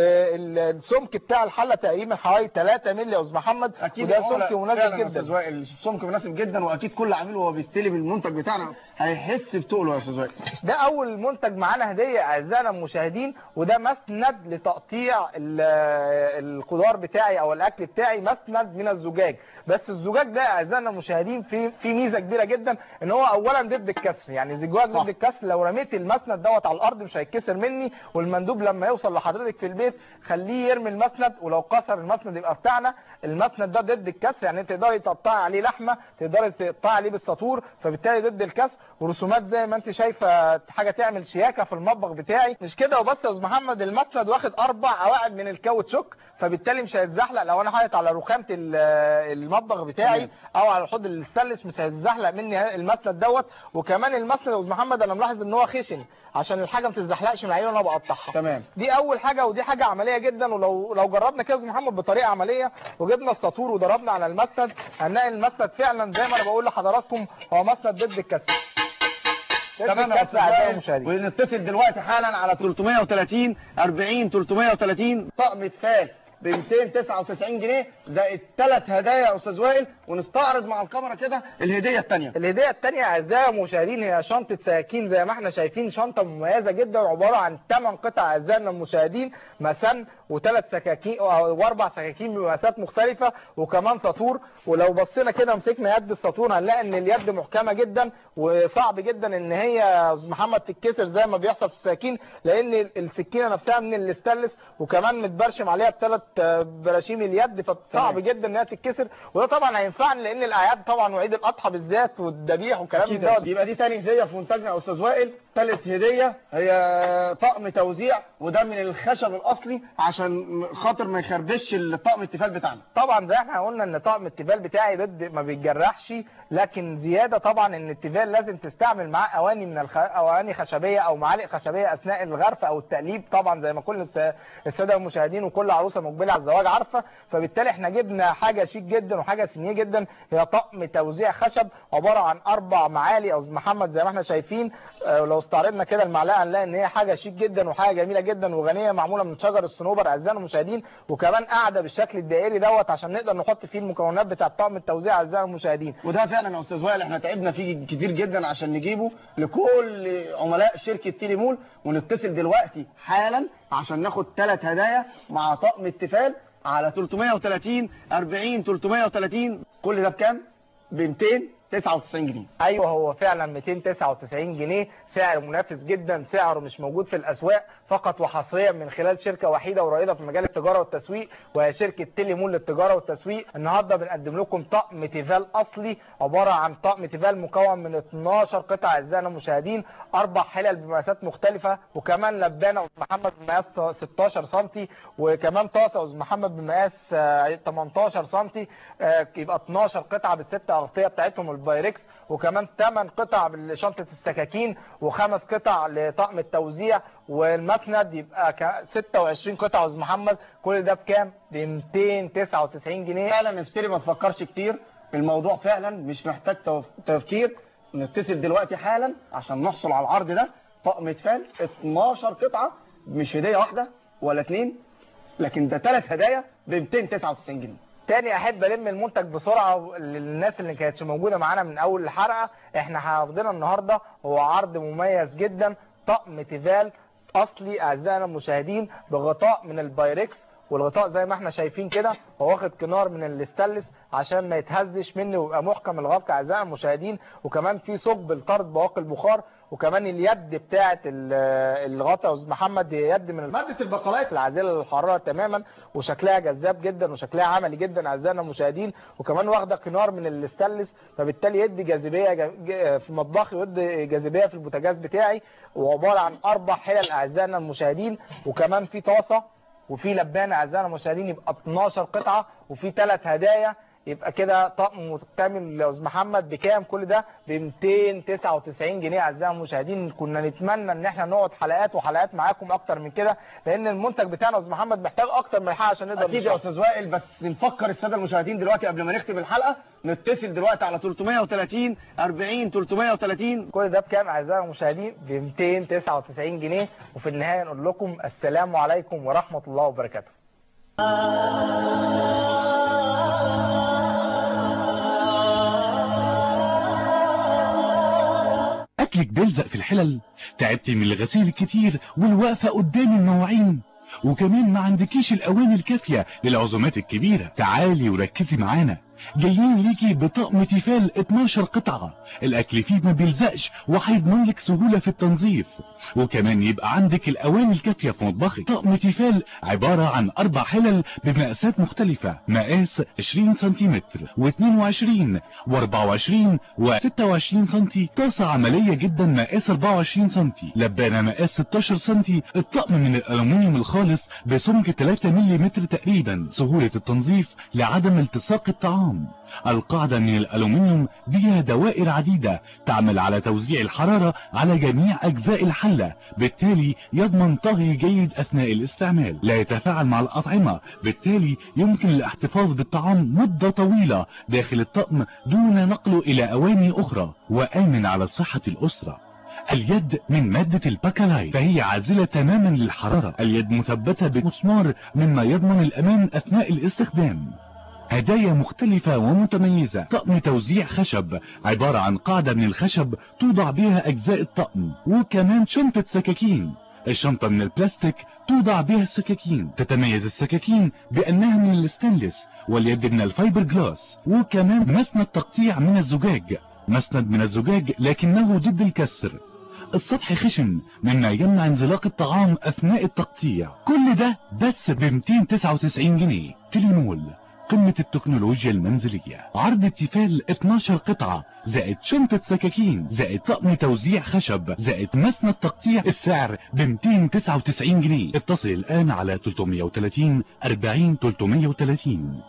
والسمك بتاع الحلة تقريبا حوالي 3 مللي يا استاذ محمد اكيد وده العملاء سمك مناسب فعلا يا استاذ جدا وائل السمك مناسب جدا واكيد كل عميل وهو بيستلم المنتج بتاعنا هيحس بتقله يا استاذ وائل ده اول منتج معانا هديه اعزائنا المشاهدين وده مسند لتقطيع ال- الخضار بتاعي او الاكل بتاعي مسند من الزجاج بس الزجاج ده اعزائنا المشاهدين في في ميزه كبيره جدا ان هو اولا ضد الكسر يعني الزجاج صح. ضد الكسر لو رميت المسند دوت على الارض مش هيتكسر مني والمندوب لما يوصل لحضرتك في البيت خليه يرمي المسند ولو كسر المسند يبقى بتاعنا المسند ده ضد الكسر يعني انت تقدري تقطعي عليه لحمه تقدري تقطعي عليه بالسطور فبالتالي ضد الكسر ورسومات زي ما انت شايفه حاجه تعمل شياكه في المطبخ بتاعي مش كده وبس يا استاذ محمد المسند واخد اربع قواعد من الكاوتشوك فبالتالي مش هيتزحلق لو انا حاطط على رخامه ال- المطبخ بتاعي تمام. او على الحوض الستانلس مش هيتزحلق مني المسند دوت وكمان المسند يا استاذ محمد انا ملاحظ ان هو خشن عشان الحاجه ما تتزحلقش من عيني وانا بقطعها تمام دي اول حاجه ودي حاجه عمليه جدا ولو لو جربنا كده يا استاذ محمد بطريقه عمليه وجبنا الساطور وضربنا على المسند هنلاقي المسند فعلا زي ما انا بقول لحضراتكم هو مسند ضد الكسر ضد تمام يا الكسر اعزائي استاذ المشاهدين ونتصل دلوقتي حالا على 330 40 330 طقم تفال ب 299 جنيه زائد ثلاث هدايا يا استاذ وائل ونستعرض مع الكاميرا كده الهديه الثانيه الهديه الثانيه اعزائي المشاهدين هي شنطه سكاكين زي ما احنا شايفين شنطه مميزه جدا عباره عن 8 قطع اعزائنا المشاهدين مسن وثلاث سكاكين واربع سكاكين بمقاسات مختلفه وكمان ساطور ولو بصينا كده مسكنا يد الساطور هنلاقي ان اليد محكمه جدا وصعب جدا ان هي يا استاذ محمد تتكسر زي ما بيحصل في السكاكين لان السكينه نفسها من الاستانلس وكمان متبرشم عليها بثلاث براشيم اليد فصعب تمام. جدا انها تتكسر وده طبعا هينفعني لان الاعياد طبعا وعيد الاضحى بالذات والذبيح والكلام أكيد ده يبقى دي تاني هديه في منتجنا يا استاذ وائل ثالث هديه هي طقم توزيع وده من الخشب الاصلي عشان خاطر ما يخربش الطقم التيفال بتاعنا طبعا زي احنا قلنا ان طقم التيفال بتاعي ضد ما بيتجرحش لكن زياده طبعا ان التيفال لازم تستعمل معاه اواني من الخ... اواني خشبيه او معالق خشبيه اثناء الغرف او التقليب طبعا زي ما كل الس- الساده المشاهدين وكل عروسه مقبله على الزواج عارفه فبالتالي احنا جبنا حاجه شيك جدا وحاجه سنيه جدا هي طقم توزيع خشب عباره عن اربع معالي او محمد زي ما احنا شايفين آه، لو استعرضنا كده المعلقه هنلاقي ان هي حاجه شيك جدا وحاجه جميله جدا وغنيه معموله من شجر الصنوبر اعزائنا المشاهدين وكمان قاعده بالشكل الدائري دوت عشان نقدر نحط فيه المكونات بتاع طقم التوزيع اعزائنا المشاهدين وده فعلا يا استاذ وائل احنا تعبنا فيه كتير جدا عشان نجيبه لكل عملاء شركه تيلي مول ونتصل دلوقتي حالا عشان ناخد ثلاث هدايا مع طقم التفال على 330 40 330 كل ده بكام؟ ب 299 جنيه ايوه هو فعلا 299 جنيه سعر منافس جدا سعره مش موجود في الاسواق فقط وحصريا من خلال شركه وحيده ورائده في مجال التجاره والتسويق وهي شركه تيلي مول للتجاره والتسويق النهارده بنقدم لكم طقم تيفال اصلي عباره عن طقم تيفال مكون من 12 قطعه اعزائنا المشاهدين اربع حلل بمقاسات مختلفه وكمان لبانه أستاذ محمد بمقاس 16 سم وكمان طاسه أستاذ محمد بمقاس آه، 18 سم يبقى 12 قطعه بالست اغطيه بتاعتهم البايركس وكمان 8 قطع بشنطه السكاكين وخمس قطع لطقم التوزيع والمسند يبقى ك- 26 قطعه يا استاذ محمد كل ده بكام؟ ب 299 جنيه فعلا اشتري ما تفكرش كتير الموضوع فعلا مش محتاج توف- تفكير نتصل دلوقتي حالا عشان نحصل على العرض ده طقم تفال 12 قطعه مش هديه واحده ولا اتنين لكن ده ثلاث هدايا ب 299 جنيه تاني احب الم المنتج بسرعه للناس اللي كانتش موجوده معانا من اول الحلقه احنا هناخدنا النهارده هو عرض مميز جدا طقم تيفال اصلي اعزائنا المشاهدين بغطاء من البايركس والغطاء زي ما احنا شايفين كده هو واخد كنار من الاستانلس عشان ما يتهزش مني ويبقى محكم الغلق اعزائنا المشاهدين وكمان في ثقب لطرد بواقي البخار وكمان اليد بتاعه ال- الغطا يا أستاذ محمد هي يد من ماده البقالات العازله للحراره تماما وشكلها جذاب جدا وشكلها عملي جدا اعزائنا المشاهدين وكمان واخده قنار من الاستانلس فبالتالي يدي جاذبيه ج- ج- في مطبخي ويدي جاذبيه في البوتاجاز بتاعي وعباره عن اربع حلل اعزائنا المشاهدين وكمان في طاسه وفي لبانه اعزائنا المشاهدين يبقى 12 قطعه وفي ثلاث هدايا يبقى كده طقم مكتمل يا استاذ محمد بكام كل ده ب 299 جنيه اعزائي المشاهدين كنا نتمنى ان احنا نقعد حلقات وحلقات معاكم اكتر من كده لان المنتج بتاعنا يا استاذ محمد محتاج اكتر من حلقه عشان نقدر اكيد يا نشرحه. استاذ وائل بس نفكر الساده المشاهدين دلوقتي قبل ما نختم الحلقه نتصل دلوقتي على 330 40 330 كل ده بكام اعزائي المشاهدين ب 299 جنيه وفي النهايه نقول لكم السلام عليكم ورحمه الله وبركاته أكلك بيلزق في الحلل تعبتي من الغسيل الكتير والوقفة قدام المواعين وكمان ما عندكيش الأواني الكافية للعزومات الكبيرة تعالي وركزي معانا جايين ليكي بطقم تيفال 12 قطعة الاكل فيه ما بيلزقش وهيضمن لك سهولة في التنظيف وكمان يبقى عندك الاواني الكافية في مطبخك طقم تيفال عبارة عن اربع حلل بمقاسات مختلفة مقاس 20 سنتيمتر و22 و24 و26 سنتي طاسة عملية جدا مقاس 24 سنتي لبانة مقاس 16 سنتي الطقم من الالومنيوم الخالص بسمك 3 ملم تقريبا سهولة التنظيف لعدم التصاق الطعام القاعدة من الالومنيوم بها دوائر عديدة تعمل على توزيع الحرارة على جميع اجزاء الحلة بالتالي يضمن طهي جيد اثناء الاستعمال لا يتفاعل مع الاطعمة بالتالي يمكن الاحتفاظ بالطعام مدة طويلة داخل الطقم دون نقله الى اواني اخرى وامن على صحة الاسرة اليد من مادة الباكالاي فهي عازلة تماما للحرارة اليد مثبتة بمسمار مما يضمن الامان اثناء الاستخدام هدايا مختلفة ومتميزة طقم توزيع خشب عبارة عن قاعدة من الخشب توضع بها اجزاء الطقم وكمان شنطة سكاكين الشنطة من البلاستيك توضع بها السكاكين تتميز السكاكين بانها من الستانلس واليد من الفايبر جلاس وكمان مسند تقطيع من الزجاج مسند من الزجاج لكنه ضد الكسر السطح خشن مما يمنع انزلاق الطعام اثناء التقطيع كل ده بس ب 299 جنيه تليمول قمة التكنولوجيا المنزلية عرض التيفال 12 قطعة زائد شنطة سكاكين زائد طقم توزيع خشب زائد مسند تقطيع السعر ب 299 جنيه اتصل الآن على 330 40 330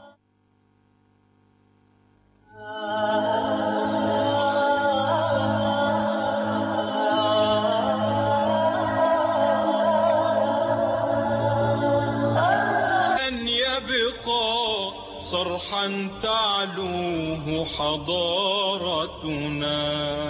أن يبقى صرحا تعلوه حضارتنا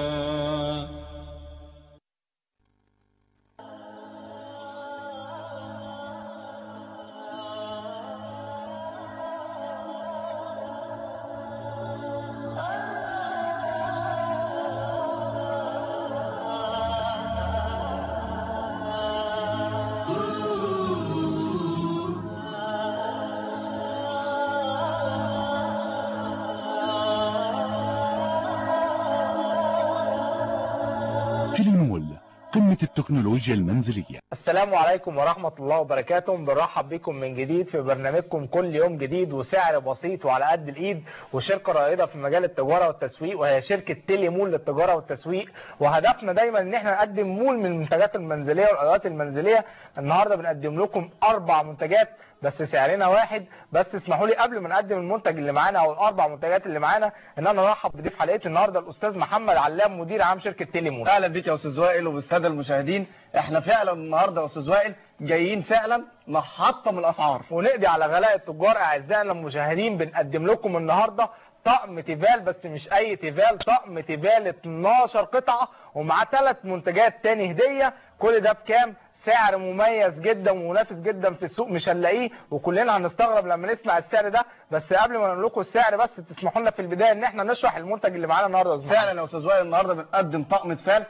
تليمول قمة التكنولوجيا المنزلية السلام عليكم ورحمة الله وبركاته بنرحب بكم من جديد في برنامجكم كل يوم جديد وسعر بسيط وعلى قد الايد وشركة رائدة في مجال التجارة والتسويق وهي شركة تيلي مول للتجارة والتسويق وهدفنا دايما ان احنا نقدم مول من المنتجات المنزلية والادوات المنزلية النهاردة بنقدم لكم اربع منتجات بس سعرنا واحد بس اسمحوا لي قبل ما نقدم المنتج اللي معانا او الاربع منتجات اللي معانا ان انا ارحب بضيف حلقتي النهارده الاستاذ محمد علام مدير عام شركه تيلي مول اهلا بيك يا استاذ وائل وبالساده المشاهدين احنا فعلا النهارده يا استاذ وائل جايين فعلا نحطم الاسعار ونقضي على غلاء التجار اعزائنا المشاهدين بنقدم لكم النهارده طقم تيفال بس مش اي تيفال طقم تيفال 12 قطعه ومعاه ثلاث منتجات تاني هديه كل ده بكام سعر مميز جدا ومنافس جدا في السوق مش هنلاقيه وكلنا هنستغرب لما نسمع السعر ده بس قبل ما نقول لكم السعر بس تسمحوا لنا في البدايه ان احنا نشرح المنتج اللي معانا النهارده يا أستاذ محمد. فعلا يا استاذ وائل النهارده بنقدم طقم تفال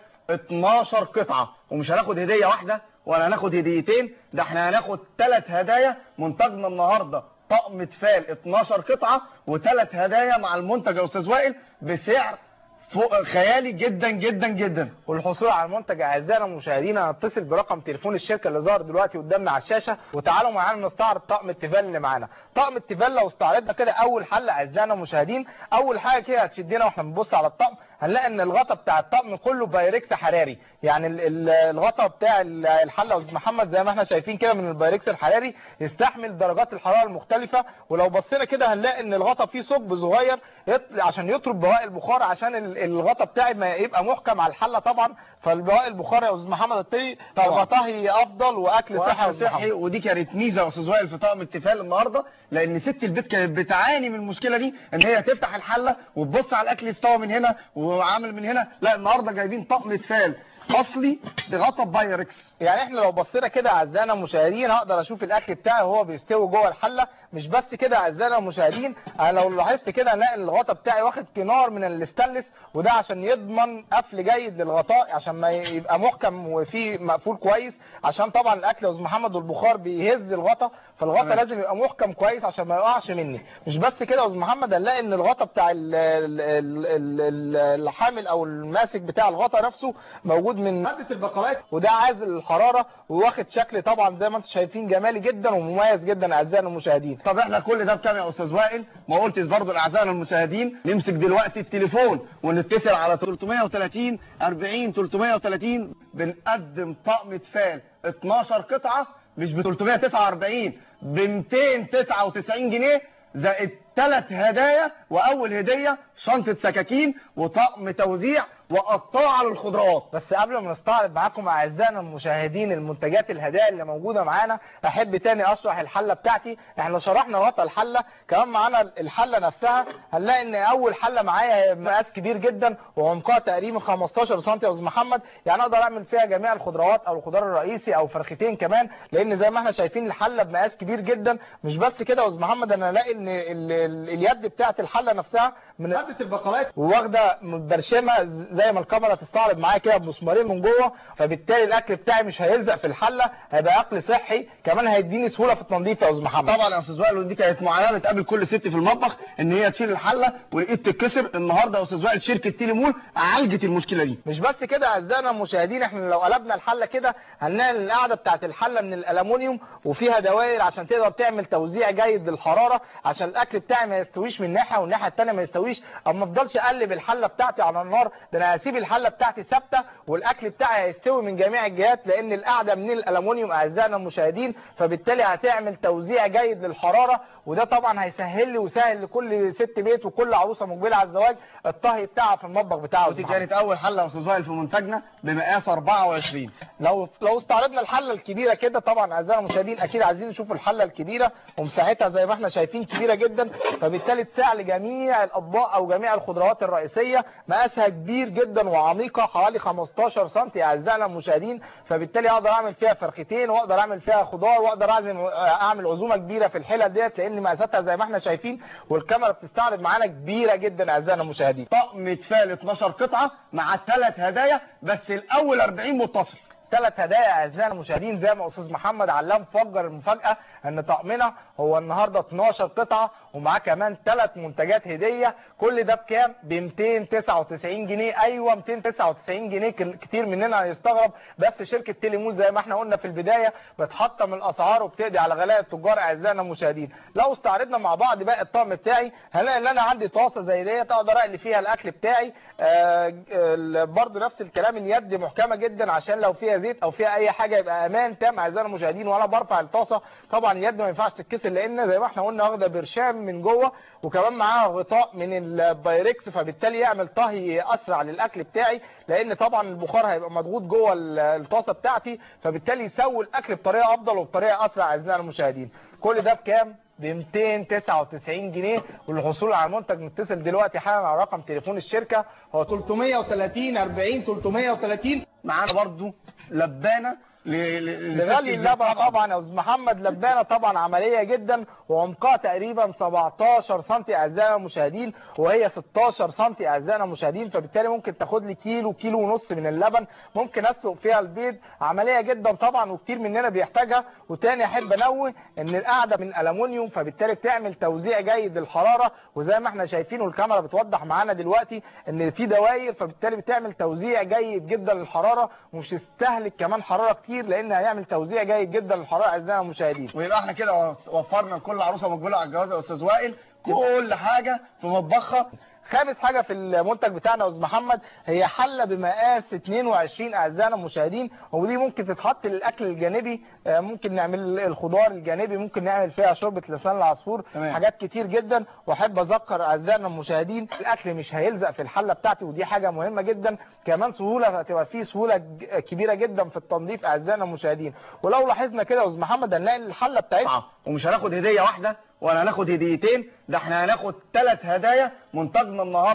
12 قطعه ومش هناخد هديه واحده ولا هناخد هديتين ده احنا هناخد ثلاث هدايا منتجنا النهارده طقم تفال 12 قطعه وثلاث هدايا مع المنتج يا استاذ وائل بسعر فوق خيالي جدا جدا جدا والحصول على المنتج اعزائنا المشاهدين هنتصل برقم تليفون الشركه اللي ظهر دلوقتي قدامنا على الشاشه وتعالوا معانا نستعرض طقم التيفال اللي معانا طقم التيفال لو استعرضنا كده اول حل اعزائنا المشاهدين اول حاجه كده هتشدنا واحنا بنبص على الطقم هنلاقي ان الغطا بتاع الطقم كله بايركس حراري يعني ال- ال- الغطا بتاع ال- الحله يا استاذ محمد زي ما احنا شايفين كده من البايركس الحراري يستحمل درجات الحراره المختلفه ولو بصينا كده هنلاقي ان الغطا فيه ثقب صغير يط- عشان يطرد بواقي البخار عشان ال- الغطا بتاعي ما يبقى محكم على الحله طبعا فالبواقي البخار يا استاذ محمد الطري طبعا. يبقى طهي افضل واكل صحي يا واكل أستاذ صحي محمد. ودي كانت ميزه يا استاذ وائل في طقم التفال النهارده لان ست البيت كانت بتعاني من المشكله دي ان هي تفتح الحله وتبص على الاكل يستوى من هنا وعامل من هنا لا النهارده جايبين طقم تفال اصلي غطا بايركس يعني احنا لو بصينا كده اعزائنا المشاهدين هقدر اشوف الاكل بتاعي وهو بيستوي جوه الحله مش بس كده اعزائنا المشاهدين انا لو لاحظت كده هنلاقي الغطا بتاعي واخد كنار من الاستانلس وده عشان يضمن قفل جيد للغطاء عشان ما يبقى محكم وفيه مقفول كويس عشان طبعا الاكل يا استاذ محمد والبخار بيهز الغطا فالغطا تمام. لازم يبقى محكم كويس عشان ما يقعش مني مش بس كده يا استاذ محمد هنلاقي ان الغطا بتاع ال- ال- ال- ال- ال- الحامل او الماسك بتاع الغطا نفسه موجود من ماده البقالات وده عازل للحراره وواخد شكل طبعا زي ما انتم شايفين جمالي جدا ومميز جدا اعزائنا المشاهدين طب احنا كل ده بكام يا استاذ وائل ما قلتش برضه لاعزائنا المشاهدين نمسك دلوقتي التليفون ونتصل على 330 40 330 بنقدم طقم تفال 12 قطعه مش ب 349 ب 299 جنيه زائد ثلاث هدايا واول هديه شنطه سكاكين وطقم توزيع وقطاعه للخضروات بس قبل ما نستعرض معاكم اعزائنا المشاهدين المنتجات الهدايا اللي موجوده معانا احب تاني اشرح الحله بتاعتي احنا شرحنا غطا الحله كمان معانا الحله نفسها هنلاقي ان اول حله معايا هي مقاس كبير جدا وعمقها تقريبا 15 سم يا استاذ محمد يعني اقدر اعمل فيها جميع الخضروات او الخضار الرئيسي او فرختين كمان لان زي ما احنا شايفين الحله بمقاس كبير جدا مش بس كده يا استاذ محمد انا الاقي ان ال- ال- اليد بتاعت الحله نفسها من ماده البقالات وواخده برشمه زي ما الكاميرا تستعرض معايا كده بمسمارين من جوه فبالتالي الاكل بتاعي مش هيلزق في الحله هيبقى اكل صحي كمان هيديني سهوله في التنظيف يا استاذ محمد طبعا يا استاذ وائل ودي كانت معاناه بتقابل كل ست في المطبخ ان هي تشيل الحله والايد تتكسر النهارده يا استاذ وائل شركه تيلي مول عالجت المشكله دي مش بس كده اعزائنا المشاهدين احنا لو قلبنا الحله كده هنلاقي ان القاعده بتاعت الحله من الالومنيوم وفيها دوائر عشان تقدر تعمل توزيع جيد للحراره عشان الاكل بتاعي ما يستويش من ناحيه والناحيه الثانيه ما يستويش اما افضلش اقلب الحله بتاعتي على النار ده انا هسيب الحله بتاعتي ثابته والاكل بتاعي هيستوي من جميع الجهات لان القاعده من الالومنيوم اعزائنا المشاهدين فبالتالي هتعمل توزيع جيد للحراره وده طبعا هيسهل لي وسهل لكل ست بيت وكل عروسه مقبله على الزواج الطهي بتاعها في المطبخ بتاعها ودي كانت اول حله يا استاذ وائل في منتجنا بمقاس 24 لو لو استعرضنا الحله الكبيره كده طبعا اعزائنا المشاهدين اكيد عايزين نشوف الحله الكبيره ومساحتها زي ما احنا شايفين كبيره جدا فبالتالي تساع لجميع الاطباق او جميع الخضروات الرئيسيه مقاسها كبير جدا وعميقه حوالي 15 سم اعزائنا المشاهدين فبالتالي اقدر اعمل فيها فرختين واقدر اعمل فيها خضار واقدر اعزم اعمل عزومه كبيره في الحله ديت لان مقاساتها زي ما احنا شايفين والكاميرا بتستعرض معانا كبيره جدا اعزائنا المشاهدين طقم تفال 12 قطعه مع ثلاث هدايا بس الاول 40 متصل ثلاث هدايا اعزائنا المشاهدين زي ما استاذ محمد علام فجر المفاجاه ان طقمنا هو النهارده 12 قطعه ومعاه كمان ثلاث منتجات هديه كل ده بكام ب 299 جنيه ايوه 299 جنيه كل- كتير مننا هيستغرب بس شركه تيلي مول زي ما احنا قلنا في البدايه بتحطم الاسعار وبتقضي على غلاء التجار اعزائنا المشاهدين لو استعرضنا مع بعض بقى الطقم بتاعي هنلاقي ان انا عندي طاسه زي ديت اقدر اقلي فيها الاكل بتاعي آه، آه، برضه نفس الكلام اليد محكمه جدا عشان لو فيها زيت او فيها اي حاجه يبقى امان تام اعزائنا المشاهدين وانا برفع الطاسه طبعا اليد ما ينفعش تتكسر لان زي ما احنا قلنا واخده برشام من جوه وكمان معاها غطاء من البايركس فبالتالي يعمل طهي اسرع للاكل بتاعي لان طبعا البخار هيبقى مضغوط جوه ال- الطاسه بتاعتي فبالتالي يسوي الاكل بطريقه افضل وبطريقه اسرع اعزائنا المشاهدين كل ده بكام ب 299 جنيه والحصول على المنتج نتصل دلوقتي حالا على رقم تليفون الشركه هو 330 40 330 معانا برضو لبانه ل- ل- لست لغلي البيت اللبن طبعا يا استاذ محمد لبانه طبعا عمليه جدا وعمقها تقريبا 17 سم اعزائنا المشاهدين وهي 16 سم اعزائنا المشاهدين فبالتالي ممكن تاخد لي كيلو كيلو ونص من اللبن ممكن اسلق فيها البيض عمليه جدا طبعا وكتير مننا بيحتاجها وتاني احب انوه ان القاعده من الومنيوم فبالتالي بتعمل توزيع جيد للحراره وزي ما احنا شايفين والكاميرا بتوضح معانا دلوقتي ان في دواير فبالتالي بتعمل توزيع جيد جدا للحراره ومش تستهلك كمان حراره كتير لان هيعمل توزيع جيد جدا للحراره اعزائنا المشاهدين ويبقى احنا كده وفرنا لكل عروسه مقبله على الجواز يا استاذ وائل كل حاجه في مطبخها خامس حاجة في المنتج بتاعنا يا استاذ محمد هي حلة بمقاس 22 اعزائنا المشاهدين ودي ممكن تتحط للاكل الجانبي آه، ممكن نعمل الخضار الجانبي ممكن نعمل فيها شوربة لسان العصفور تمام. حاجات كتير جدا واحب اذكر اعزائنا المشاهدين الاكل مش هيلزق في الحلة بتاعتي ودي حاجة مهمة جدا كمان سهولة هتبقى فيه سهولة ج- كبيرة جدا في التنظيف اعزائنا المشاهدين ولو لاحظنا كده يا استاذ محمد هنلاقي إن الحلة بتاعتنا قطعة ومش هناخد هديه واحده ولا هناخد هديتين ده احنا هناخد ثلاث هدايا منتجنا النهارده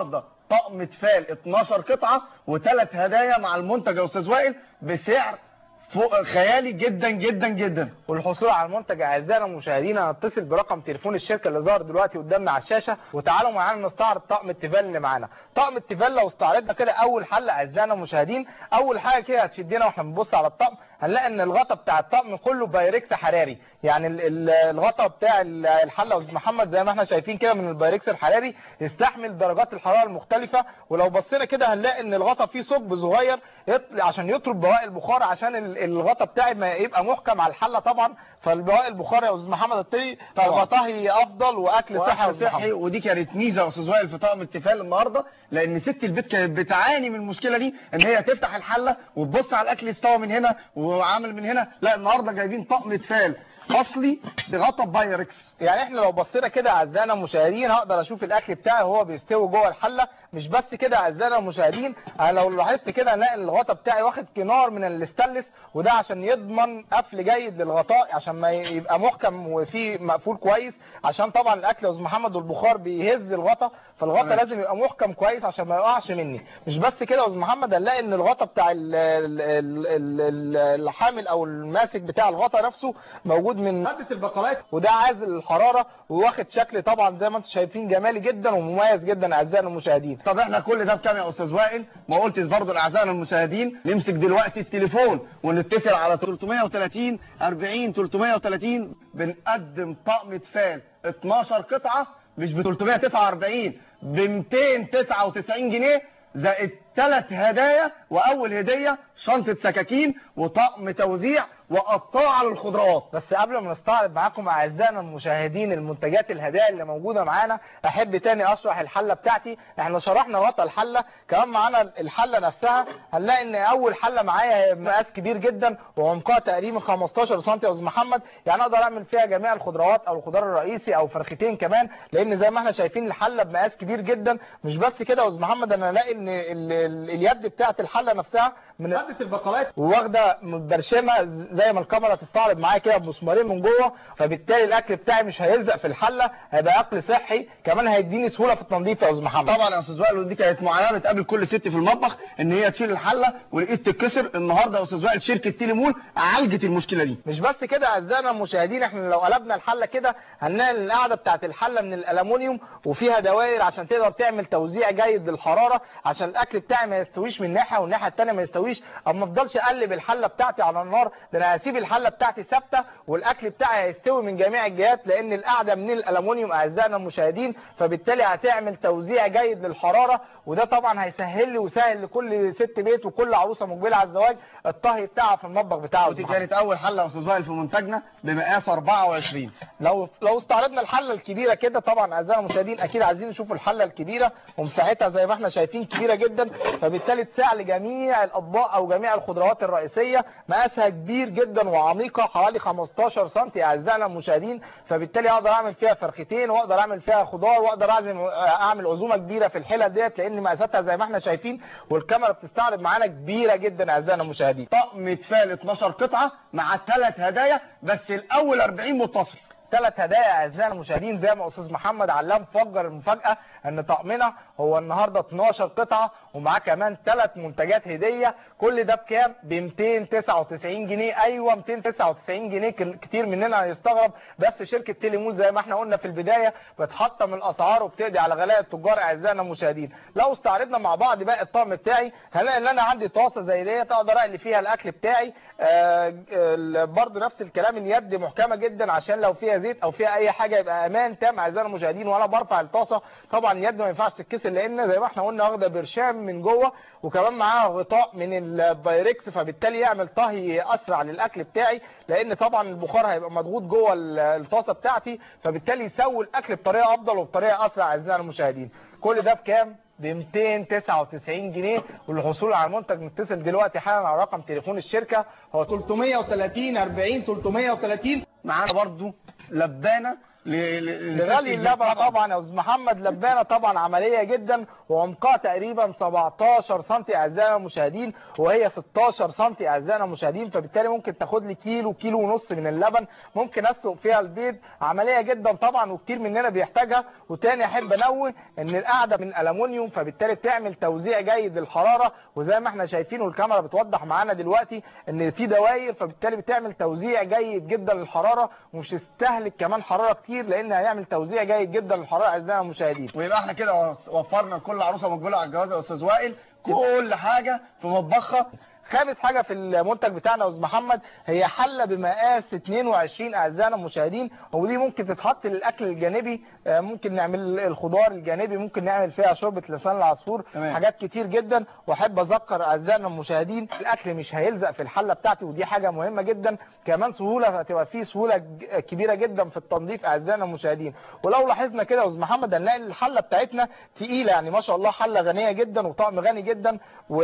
طقم تفال 12 قطعه وثلاث هدايا مع المنتج يا استاذ وائل بسعر فوق خيالي جدا جدا جدا والحصول على المنتج اعزائنا المشاهدين هنتصل برقم تليفون الشركه اللي ظهر دلوقتي قدامنا على الشاشه وتعالوا معانا نستعرض طقم التيفال اللي معانا طقم التيفال لو استعرضنا كده اول حل اعزائنا المشاهدين اول حاجه كده هتشدنا واحنا بنبص على الطقم هنلاقي ان الغطا بتاع الطقم كله بايركس حراري يعني ال- ال- الغطا بتاع ال- الحله يا استاذ محمد زي ما احنا شايفين كده من البايركس الحراري يستحمل درجات الحراره المختلفه ولو بصينا كده هنلاقي ان الغطا فيه ثقب صغير يط- عشان يطرد بواقي البخار عشان ال- الغطا بتاعي ما يبقى محكم على الحله طبعا فالبواقي البخار يا استاذ محمد الطري طبعاً. طهي افضل واكل صحي يا واكل أستاذ صحي محمد. ودي كانت ميزه يا استاذ وائل في طقم التفال النهارده لان ست البيت كانت بتعاني من المشكله دي ان هي تفتح الحله وتبص على الاكل يستوى من هنا وعامل من هنا لا النهارده جايبين طقم تفال اصلي بغطا بايركس يعني احنا لو بصينا كده اعزائنا المشاهدين هقدر اشوف الاكل بتاعي وهو بيستوي جوه الحله مش بس كده اعزائنا المشاهدين انا لو لاحظت كده هنلاقي الغطا بتاعي واخد كنار من الاستانلس وده عشان يضمن قفل جيد للغطاء عشان ما يبقى محكم وفيه مقفول كويس عشان طبعا الاكل يا استاذ محمد والبخار بيهز الغطا فالغطا تمام. لازم يبقى محكم كويس عشان ما يقعش مني مش بس كده يا استاذ محمد هنلاقي ان الغطا بتاع ال- ال- ال- ال- ال- الحامل او الماسك بتاع الغطا نفسه موجود من ماده البقالات وده عازل الحراره وواخد شكل طبعا زي ما انتم شايفين جمالي جدا ومميز جدا اعزائنا المشاهدين طب احنا كل ده بكام يا استاذ وائل ما قلتش برضه لاعزائنا المشاهدين نمسك دلوقتي التليفون ونتصل على 330 40 330 بنقدم طقم تفال 12 قطعه مش ب 349 ب 299 جنيه زائد ثلاث هدايا واول هديه شنطه سكاكين وطقم توزيع وقطاعه للخضروات بس قبل ما نستعرض معاكم اعزائنا المشاهدين المنتجات الهدايا اللي موجوده معانا احب تاني اشرح الحله بتاعتي احنا شرحنا غطا الحله كمان معانا الحله نفسها هنلاقي ان اول حله معايا هي مقاس كبير جدا وعمقها تقريبا 15 سم يا استاذ محمد يعني اقدر اعمل فيها جميع الخضروات او الخضار الرئيسي او فرختين كمان لان زي ما احنا شايفين الحله بمقاس كبير جدا مش بس كده يا استاذ محمد انا الاقي ان ال- ال- اليد بتاعت الحله نفسها من ماده البقالات وواخده برشمه زي ما الكاميرا تستعرض معايا كده بمسمارين من جوه فبالتالي الاكل بتاعي مش هيلزق في الحله هيبقى اكل صحي كمان هيديني سهوله في التنظيف يا استاذ محمد طبعا يا استاذ وائل ودي كانت معاناه بتقابل كل ست في المطبخ ان هي تشيل الحله والايد تتكسر النهارده يا استاذ وائل شركه تيليمول عالجت المشكله دي مش بس كده اعزائنا المشاهدين احنا لو قلبنا الحله كده هنلاقي ان القاعده بتاعت الحله من الالومنيوم وفيها دوائر عشان تقدر تعمل توزيع جيد للحراره عشان الاكل بتاعي ما يستويش من ناحيه والناحيه الثانيه ما يستويش او ما افضلش اقلب الحله بتاعتي على النار ده انا هسيب الحله بتاعتي ثابته والاكل بتاعي هيستوي من جميع الجهات لان القاعده من الالومنيوم اعزائنا المشاهدين فبالتالي هتعمل توزيع جيد للحراره وده طبعا هيسهل لي وسهل لكل ست بيت وكل عروسه مقبله على الزواج الطهي بتاعها في المطبخ بتاعها ودي كانت اول حله يا استاذ وائل في منتجنا بمقاس 24 لو لو استعرضنا الحله الكبيره كده طبعا اعزائنا المشاهدين اكيد عايزين نشوف الحله الكبيره ومساحتها زي ما احنا شايفين كبيره جدا فبالتالي تسع لجميع الاطباق او جميع الخضروات الرئيسيه مقاسها كبير جدا وعميقه حوالي 15 سم اعزائنا المشاهدين فبالتالي اقدر اعمل فيها فرختين واقدر اعمل فيها خضار واقدر اعزم اعمل عزومه كبيره في الحله ديت لان مقاساتها زي ما احنا شايفين والكاميرا بتستعرض معانا كبيره جدا اعزائنا المشاهدين طقم تفال 12 قطعه مع ثلاث هدايا بس الاول 40 متصل ثلاث هدايا اعزائنا المشاهدين زي ما استاذ محمد علام فجر المفاجاه ان طقمنا هو النهارده 12 قطعه ومعاه كمان ثلاث منتجات هديه كل ده بكام ب 299 جنيه ايوه 299 جنيه كل- كتير مننا هيستغرب بس شركه تيليمول زي ما احنا قلنا في البدايه بتحطم الاسعار وبتقضي على غلاء التجار اعزائنا المشاهدين لو استعرضنا مع بعض بقى الطقم بتاعي هنلاقي ان انا عندي طاسه زي ديت اقدر اقلي فيها الاكل بتاعي آه آه، برضو نفس الكلام اليد محكمه جدا عشان لو فيها زيت او فيها اي حاجه يبقى امان تام اعزائنا المشاهدين وانا برفع الطاسه طبعا اليد ما ينفعش تتكسر لان زي ما احنا قلنا واخده برشام من جوه وكمان معاها غطاء من البايركس فبالتالي يعمل طهي اسرع للاكل بتاعي لان طبعا البخار هيبقى مضغوط جوه ال- الطاسه بتاعتي فبالتالي يسوي الاكل بطريقه افضل وبطريقه اسرع اعزائنا المشاهدين كل ده بكام ب 299 جنيه والحصول على المنتج نتصل دلوقتي حالا على رقم تليفون الشركه هو 330 40 330 معانا برضو لبانه ل- ل- لغلي اللبن طبعا يا استاذ محمد لبانه طبعا عمليه جدا وعمقها تقريبا 17 سم اعزائنا المشاهدين وهي 16 سم اعزائنا المشاهدين فبالتالي ممكن تاخد لي كيلو كيلو ونص من اللبن ممكن اسلق فيها البيض عمليه جدا طبعا وكتير مننا بيحتاجها وتاني احب انوه ان القعده من الومنيوم فبالتالي بتعمل توزيع جيد للحراره وزي ما احنا شايفين والكاميرا بتوضح معانا دلوقتي ان في دواير فبالتالي بتعمل توزيع جيد جدا للحراره ومش تستهلك كمان حراره كتير لان هيعمل توزيع جيد جدا للحراره اعزائنا المشاهدين ويبقى احنا كده وفرنا لكل عروسه مقبله على الجواز يا استاذ وائل كل حاجه في مطبخها خامس حاجه في المنتج بتاعنا يا استاذ محمد هي حله بمقاس 22 اعزائنا المشاهدين ودي ممكن تتحط للاكل الجانبي آه، ممكن نعمل الخضار الجانبي ممكن نعمل فيها شوربه لسان العصفور تمام. حاجات كتير جدا واحب اذكر اعزائنا المشاهدين الاكل مش هيلزق في الحله بتاعتي ودي حاجه مهمه جدا كمان سهوله هتبقى فيه سهوله ج- كبيره جدا في التنظيف اعزائنا المشاهدين ولو لاحظنا كده يا استاذ محمد هنلاقي الحله بتاعتنا تقيله يعني ما شاء الله حله غنيه جدا وطقم غني جدا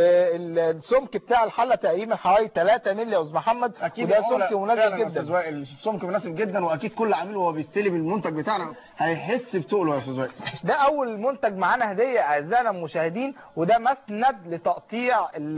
والسمك بتاع الحله تقريبا حوالي 3 مللي يا استاذ محمد اكيد وده العملاء سمك مناسب فعلا يا استاذ جدا وائل السمك مناسب جدا واكيد كل عميل وهو بيستلم المنتج بتاعنا هيحس بتقله يا استاذ وائل ده اول منتج معانا هديه اعزائنا المشاهدين وده مسند لتقطيع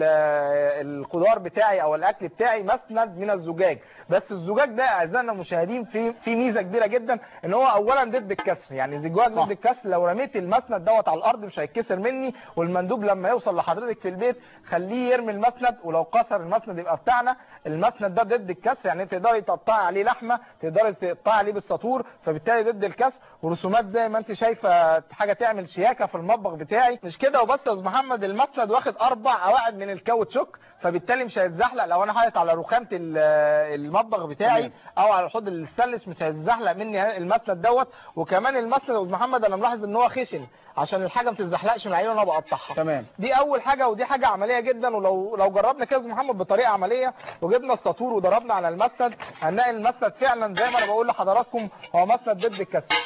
ال- الخضار بتاعي او الاكل بتاعي مسند من الزجاج بس الزجاج ده اعزائنا المشاهدين في في ميزه كبيره جدا ان هو اولا ضد الكسر يعني زجاج صح. ضد الكسر لو رميت المسند دوت على الارض مش هيتكسر مني والمندوب لما يوصل لحضرتك في البيت خليه يرمي المسند ولو كسر المسند يبقى بتاعنا المسند ده ضد الكسر يعني تقدري تقطعي عليه لحمه تقدري تقطعي عليه بالساطور فبالتالي ضد الكسر ورسومات زي ما انت شايفه حاجه تعمل شياكه في المطبخ بتاعي مش كده وبس يا استاذ محمد المسند واخد اربع قواعد من الكاوتشوك فبالتالي مش هيتزحلق لو انا حاطط على رخامه ال- المطبخ بتاعي تمام. او على الحوض الستانلس مش هيتزحلق مني المسند دوت وكمان المسند يا استاذ محمد انا ملاحظ ان هو خشن عشان الحاجه ما تتزحلقش من عيني وانا بقطعها تمام دي اول حاجه ودي حاجه عمليه جدا ولو لو جربنا كده يا استاذ محمد بطريقه عمليه وجبنا الساطور وضربنا على المسند هنلاقي المسند فعلا زي ما انا بقول لحضراتكم هو مسند ضد الكسر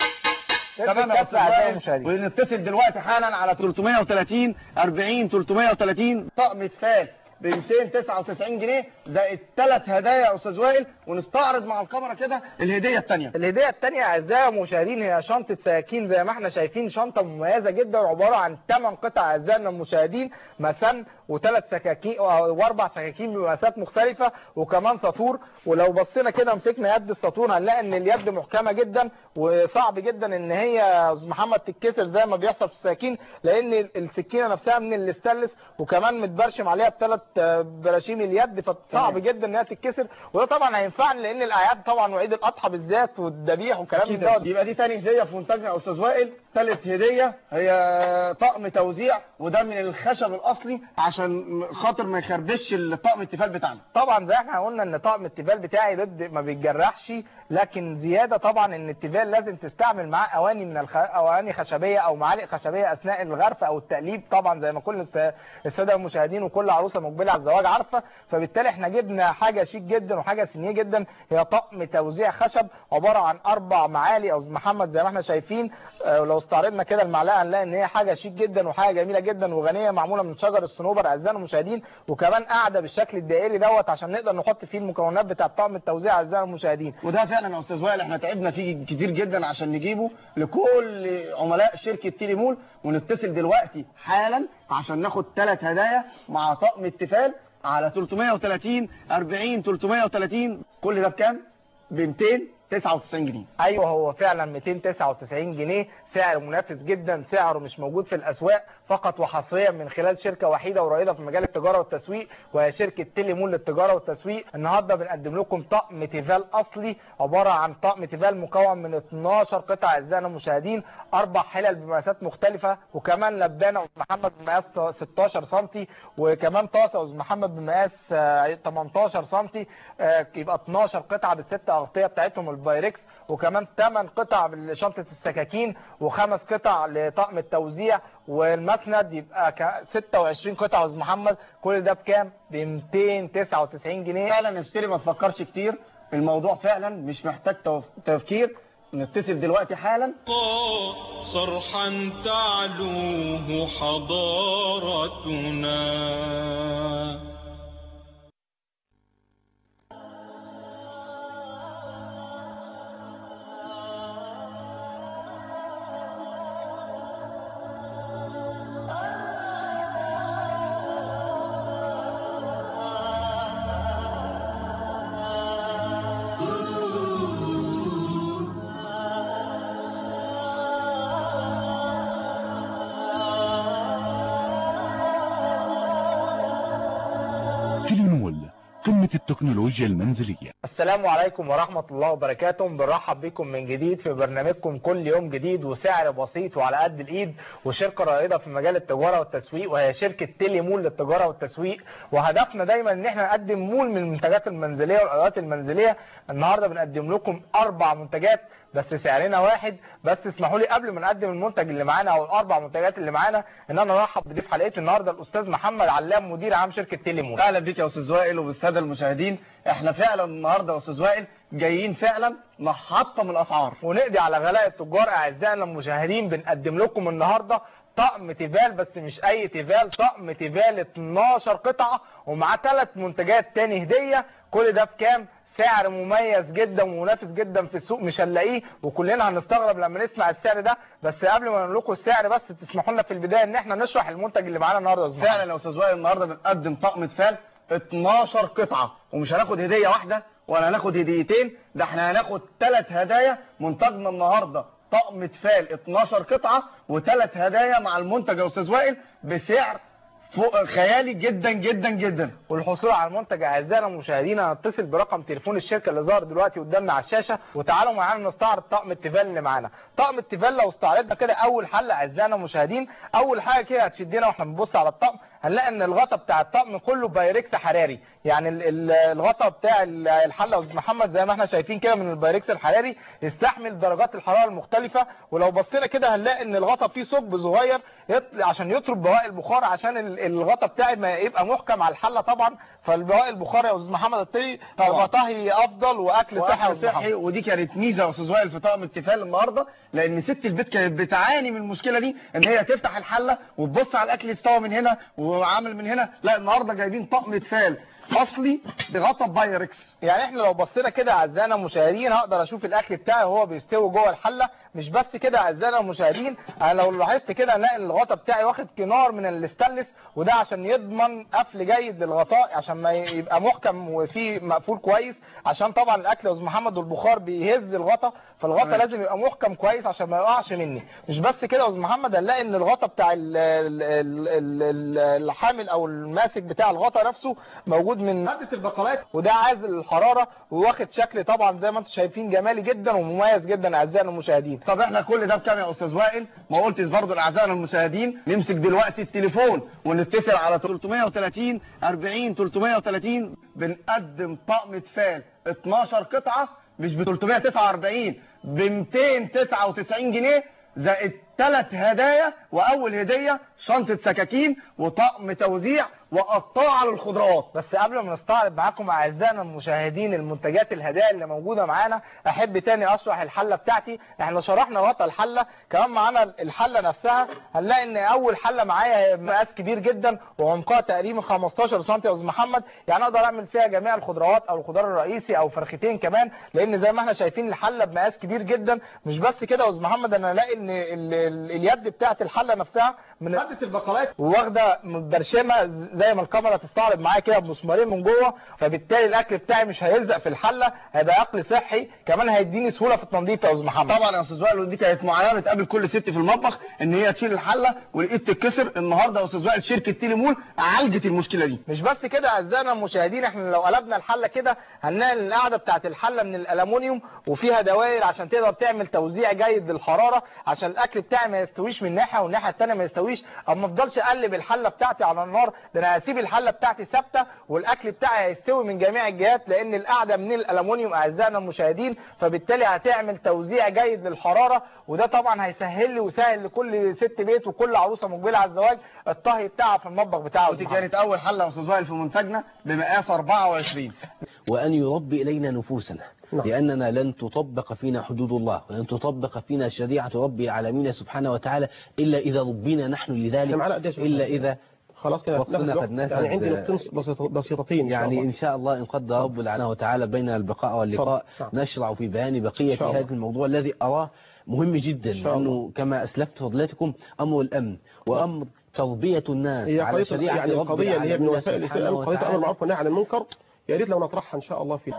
ضد تمام يا الكسر استاذ اعزائي وائل المشاهدين ونتصل دلوقتي حالا على 330 40 330 طقم تفال ب 299 جنيه زائد ثلاث هدايا يا استاذ وائل ونستعرض مع الكاميرا كده الهديه الثانيه الهديه الثانيه اعزائي المشاهدين هي شنطه سكاكين زي ما احنا شايفين شنطه مميزه جدا عباره عن 8 قطع اعزائنا المشاهدين مسام وثلاث سكاكين واربع سكاكين بمقاسات مختلفه وكمان ساطور ولو بصينا كده مسكنا يد الساطور هنلاقي ان اليد محكمه جدا وصعب جدا ان هي يا استاذ محمد تتكسر زي ما بيحصل في السكاكين لان السكينه نفسها من الاستانلس وكمان متبرشم عليها بثلاث براشيم اليد فصعب جدا انها تتكسر وده طبعا هينفعني لان الاعياد طبعا وعيد الاضحى بالذات والذبيح والكلام من أكيد دوت يبقى دي تاني هديه في منتجنا يا استاذ وائل ثالث هديه هي طقم توزيع وده من الخشب الاصلي عشان خاطر ما يخربش الطقم التيفال بتاعنا طبعا زي احنا قلنا ان طقم التيفال بتاعي ضد ما بيتجرحش لكن زياده طبعا ان التيفال لازم تستعمل معاه اواني من الخ... اواني خشبيه او معالق خشبيه اثناء الغرف او التقليب طبعا زي ما كل الس- الساده المشاهدين وكل عروسه مقبله على الزواج عارفه فبالتالي احنا جبنا حاجه شيك جدا وحاجه سنيه جدا هي طقم توزيع خشب عباره عن اربع معالي او محمد زي ما احنا شايفين آه، لو استعرضنا كده المعلقه هنلاقي ان هي حاجه شيك جدا وحاجه جميله جدا وغنيه معموله من شجر الصنوبر اعزائنا المشاهدين وكمان قاعده بالشكل الدائري دوت عشان نقدر نحط فيه المكونات بتاع طقم التوزيع اعزائنا المشاهدين وده فعلا يا استاذ وائل احنا تعبنا فيه كتير جدا عشان نجيبه لكل عملاء شركه تيلي مول ونتصل دلوقتي حالا عشان ناخد ثلاث هدايا مع طقم التفال على 330 40 330 كل ده بكام؟ ب 299 جنيه ايوه هو فعلا 299 جنيه سعر منافس جدا سعره مش موجود في الاسواق فقط وحصريا من خلال شركه وحيده ورائده في مجال التجاره والتسويق وهي شركه تيلي مول للتجاره والتسويق النهارده بنقدم لكم طقم تيفال اصلي عباره عن طقم تيفال مكون من 12 قطعه اعزائنا المشاهدين اربع حلل بمقاسات مختلفه وكمان لبانه أستاذ محمد بمقاس 16 سم وكمان طاسه أستاذ محمد بمقاس آه، 18 سم آه، يبقى 12 قطعه بالست اغطيه بتاعتهم البايركس وكمان 8 قطع بشنطه السكاكين وخمس قطع لطقم التوزيع والمسند يبقى ك- 26 قطعه يا أستاذ محمد كل ده بكام؟ ب 299 جنيه فعلا اشتري ما تفكرش كتير الموضوع فعلا مش محتاج توف- تفكير نتصل دلوقتي حالا صرحا تعلوه حضارتنا تيلينول قمة التكنولوجيا المنزلية السلام عليكم ورحمة الله وبركاته بنرحب بكم من جديد في برنامجكم كل يوم جديد وسعر بسيط وعلى قد الإيد وشركة رائدة في مجال التجارة والتسويق وهي شركة تيلي مول للتجارة والتسويق وهدفنا دايما ان احنا نقدم مول من المنتجات المنزلية والأدوات المنزلية النهاردة بنقدم لكم أربع منتجات بس سعرنا واحد بس اسمحوا لي قبل ما نقدم المنتج اللي معانا او الاربع منتجات اللي معانا ان انا ارحب بضيف حلقتي النهارده الاستاذ محمد علام مدير عام شركه تيلي مول اهلا بيك يا استاذ وائل وبالساده المشاهدين احنا فعلا النهارده يا استاذ وائل جايين فعلا نحطم الاسعار ونقضي على غلاء التجار اعزائنا المشاهدين بنقدم لكم النهارده طقم تيفال بس مش اي تيفال طقم تيفال 12 قطعه ومعاه ثلاث منتجات تاني هديه كل ده بكام سعر مميز جدا ومنافس جدا في السوق مش هنلاقيه وكلنا هنستغرب لما نسمع السعر ده بس قبل ما نقول لكم السعر بس تسمحوا لنا في البدايه ان احنا نشرح المنتج اللي معانا النهارده يا أستاذ محمد. فعلا يا استاذ وائل النهارده بنقدم طقم تفال 12 قطعه ومش هناخد هديه واحده ولا هناخد هديتين ده احنا هناخد ثلاث هدايا منتجنا النهارده طقم تفال 12 قطعه وثلاث هدايا مع المنتج يا استاذ وائل بسعر فوق خيالي جدا جدا جدا والحصول على المنتج اعزائنا المشاهدين هنتصل برقم تليفون الشركه اللي ظهر دلوقتي قدامنا على الشاشه وتعالوا معانا نستعرض طقم التيفال اللي معانا طقم التيفال لو استعرضنا كده اول حل اعزائنا المشاهدين اول حاجه كده هتشدنا واحنا بنبص على الطقم هنلاقي ان الغطا بتاع الطقم كله بايركس حراري يعني ال- ال- الغطا بتاع ال- الحله يا استاذ محمد زي ما احنا شايفين كده من البايركس الحراري يستحمل درجات الحراره المختلفه ولو بصينا كده هنلاقي ان الغطا فيه ثقب صغير يط- عشان يطرد بواقي البخار عشان ال- الغطا بتاعي ما يبقى محكم على الحله طبعا فالبواقي البخار يا استاذ محمد الطري طهي افضل واكل صحي يا واكل استاذ صحي محمد ودي كانت ميزه يا استاذ وائل في طقم التفال النهارده لان ست البيت كانت بتعاني من المشكله دي ان هي تفتح الحله وتبص على الاكل يستوى من هنا وعامل من هنا لا النهارده جايبين طقم تفال اصلي بغطا بايركس يعني احنا لو بصينا كده اعزائنا المشاهدين هقدر اشوف الاكل بتاعي وهو بيستوي جوه الحله مش بس كده اعزائنا المشاهدين انا لو لاحظت كده هنلاقي ان الغطا بتاعي واخد كنار من الاستانلس وده عشان يضمن قفل جيد للغطاء عشان ما يبقى محكم وفيه مقفول كويس عشان طبعا الاكل يا استاذ محمد والبخار بيهز الغطا فالغطا تمام. لازم يبقى محكم كويس عشان ما يقعش مني مش بس كده يا استاذ محمد هنلاقي ان الغطا بتاع ال- ال- ال- ال- ال- الحامل او الماسك بتاع الغطا نفسه موجود من ماده البقالات وده عازل للحراره وواخد شكل طبعا زي ما انتم شايفين جمالي جدا ومميز جدا اعزائنا المشاهدين طب احنا كل ده بكام يا استاذ وائل ما قلتش برضه لاعزائنا المشاهدين نمسك دلوقتي التليفون ونتصل على 330 40 330 بنقدم طقم تفال 12 قطعه مش ب 349 ب 299 جنيه زائد ثلاث هدايا واول هديه شنطه سكاكين وطقم توزيع وقطاعه للخضروات بس قبل ما نستعرض معاكم اعزائنا المشاهدين المنتجات الهدايا اللي موجوده معانا احب تاني اشرح الحله بتاعتي احنا شرحنا غطا الحله كمان معانا الحله نفسها هنلاقي ان اول حله معايا هي مقاس كبير جدا وعمقها تقريبا 15 سم يا استاذ محمد يعني اقدر اعمل فيها جميع الخضروات او الخضار الرئيسي او فرختين كمان لان زي ما احنا شايفين الحله بمقاس كبير جدا مش بس كده يا استاذ محمد انا الاقي ان ال- ال- اليد بتاعت الحله نفسها من ماده البقالات واخده برشمه زي ما الكاميرا تستعرض معايا كده بمسمارين من جوه فبالتالي الاكل بتاعي مش هيلزق في الحله هيبقى اكل صحي كمان هيديني سهوله في التنظيف يا استاذ محمد طبعا يا استاذ وائل ودي كانت معاناه بتقابل كل ست في المطبخ ان هي تشيل الحله والايد تتكسر النهارده يا استاذ وائل شركه تيلي مول عالجت المشكله دي مش بس كده اعزائنا المشاهدين احنا لو قلبنا الحله كده هنلاقي ان القاعده بتاعت الحله من الالومنيوم وفيها دوائر عشان تقدر تعمل توزيع جيد للحراره عشان الاكل بتاعي ما يستويش من ناحيه والناحيه الثانيه ما يستويش او ما افضلش اقلب الحله بتاعتي على النار ده انا هسيب الحله بتاعتي ثابته والاكل بتاعي هيستوي من جميع الجهات لان القاعده من الالومنيوم اعزائنا المشاهدين فبالتالي هتعمل توزيع جيد للحراره وده طبعا هيسهل لي ويسهل لكل ست بيت وكل عروسه مقبله على الزواج الطهي بتاعها في المطبخ بتاعها ودي كانت اول حله يا استاذ وائل في منتجنا بمقاس 24 وأن يربي إلينا نفوسنا نعم. لأننا لن تطبق فينا حدود الله ولن تطبق فينا شريعة رب العالمين سبحانه وتعالى إلا إذا ربينا نحن لذلك احنا معانا قد إيه يا شيخ إلا محمد؟ إذا خلاص كده وقتنا ناخد قد وقت. نفذ. يعني عندي نقطتين بسيط- بسيطتين إن شاء يعني الله. إن شاء الله إن قدر رب العالمين وتعالى بيننا البقاء واللقاء نعم. نشرع في بيان بقية إن شاء الله. هذا الموضوع الذي أراه مهم جدا شاء لأنه كما أسلفت فضلاتكم أمر الأمن وأمر تربية الناس هي على قضية شريعة يعني رب القضية اللي هي من العالمين وسائل سبحانه الإسلام قضية أمر وتعالى. المعروف والنهي عن المنكر يا ريت لو نطرحها إن شاء الله في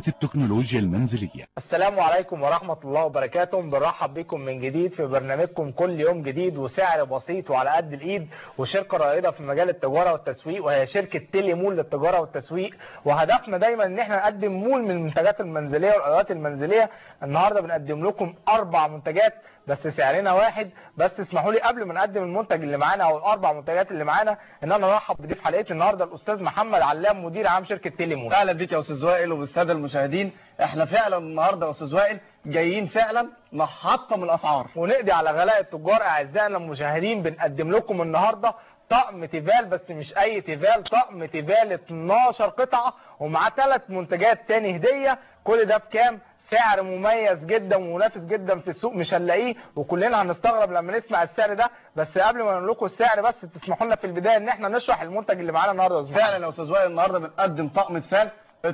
بأدوات التكنولوجيا المنزلية السلام عليكم ورحمة الله وبركاته بنرحب بكم من جديد في برنامجكم كل يوم جديد وسعر بسيط وعلى قد الإيد وشركة رائدة في مجال التجارة والتسويق وهي شركة تيلي مول للتجارة والتسويق وهدفنا دايما ان احنا نقدم مول من المنتجات المنزلية والأدوات المنزلية النهاردة بنقدم لكم أربع منتجات بس سعرنا واحد بس اسمحوا لي قبل ما نقدم المنتج اللي معانا او الاربع منتجات اللي معانا ان انا ارحب بضيف حلقتي النهارده الاستاذ محمد علام مدير عام شركه تيلي مول اهلا بيك يا استاذ وائل وبالساده المشاهدين احنا فعلا النهارده يا استاذ وائل جايين فعلا نحطم الاسعار ونقضي على غلاء التجار اعزائنا المشاهدين بنقدم لكم النهارده طقم تيفال بس مش اي تيفال طقم تيفال 12 قطعه ومعاه ثلاث منتجات تاني هديه كل ده بكام سعر مميز جدا ومنافس جدا في السوق مش هنلاقيه وكلنا هنستغرب لما نسمع السعر ده بس قبل ما نقول لكم السعر بس تسمحوا لنا في البدايه ان احنا نشرح المنتج اللي معانا النهارده يا أستاذ محمد. فعلا يا استاذ وائل النهارده بنقدم طقم تفال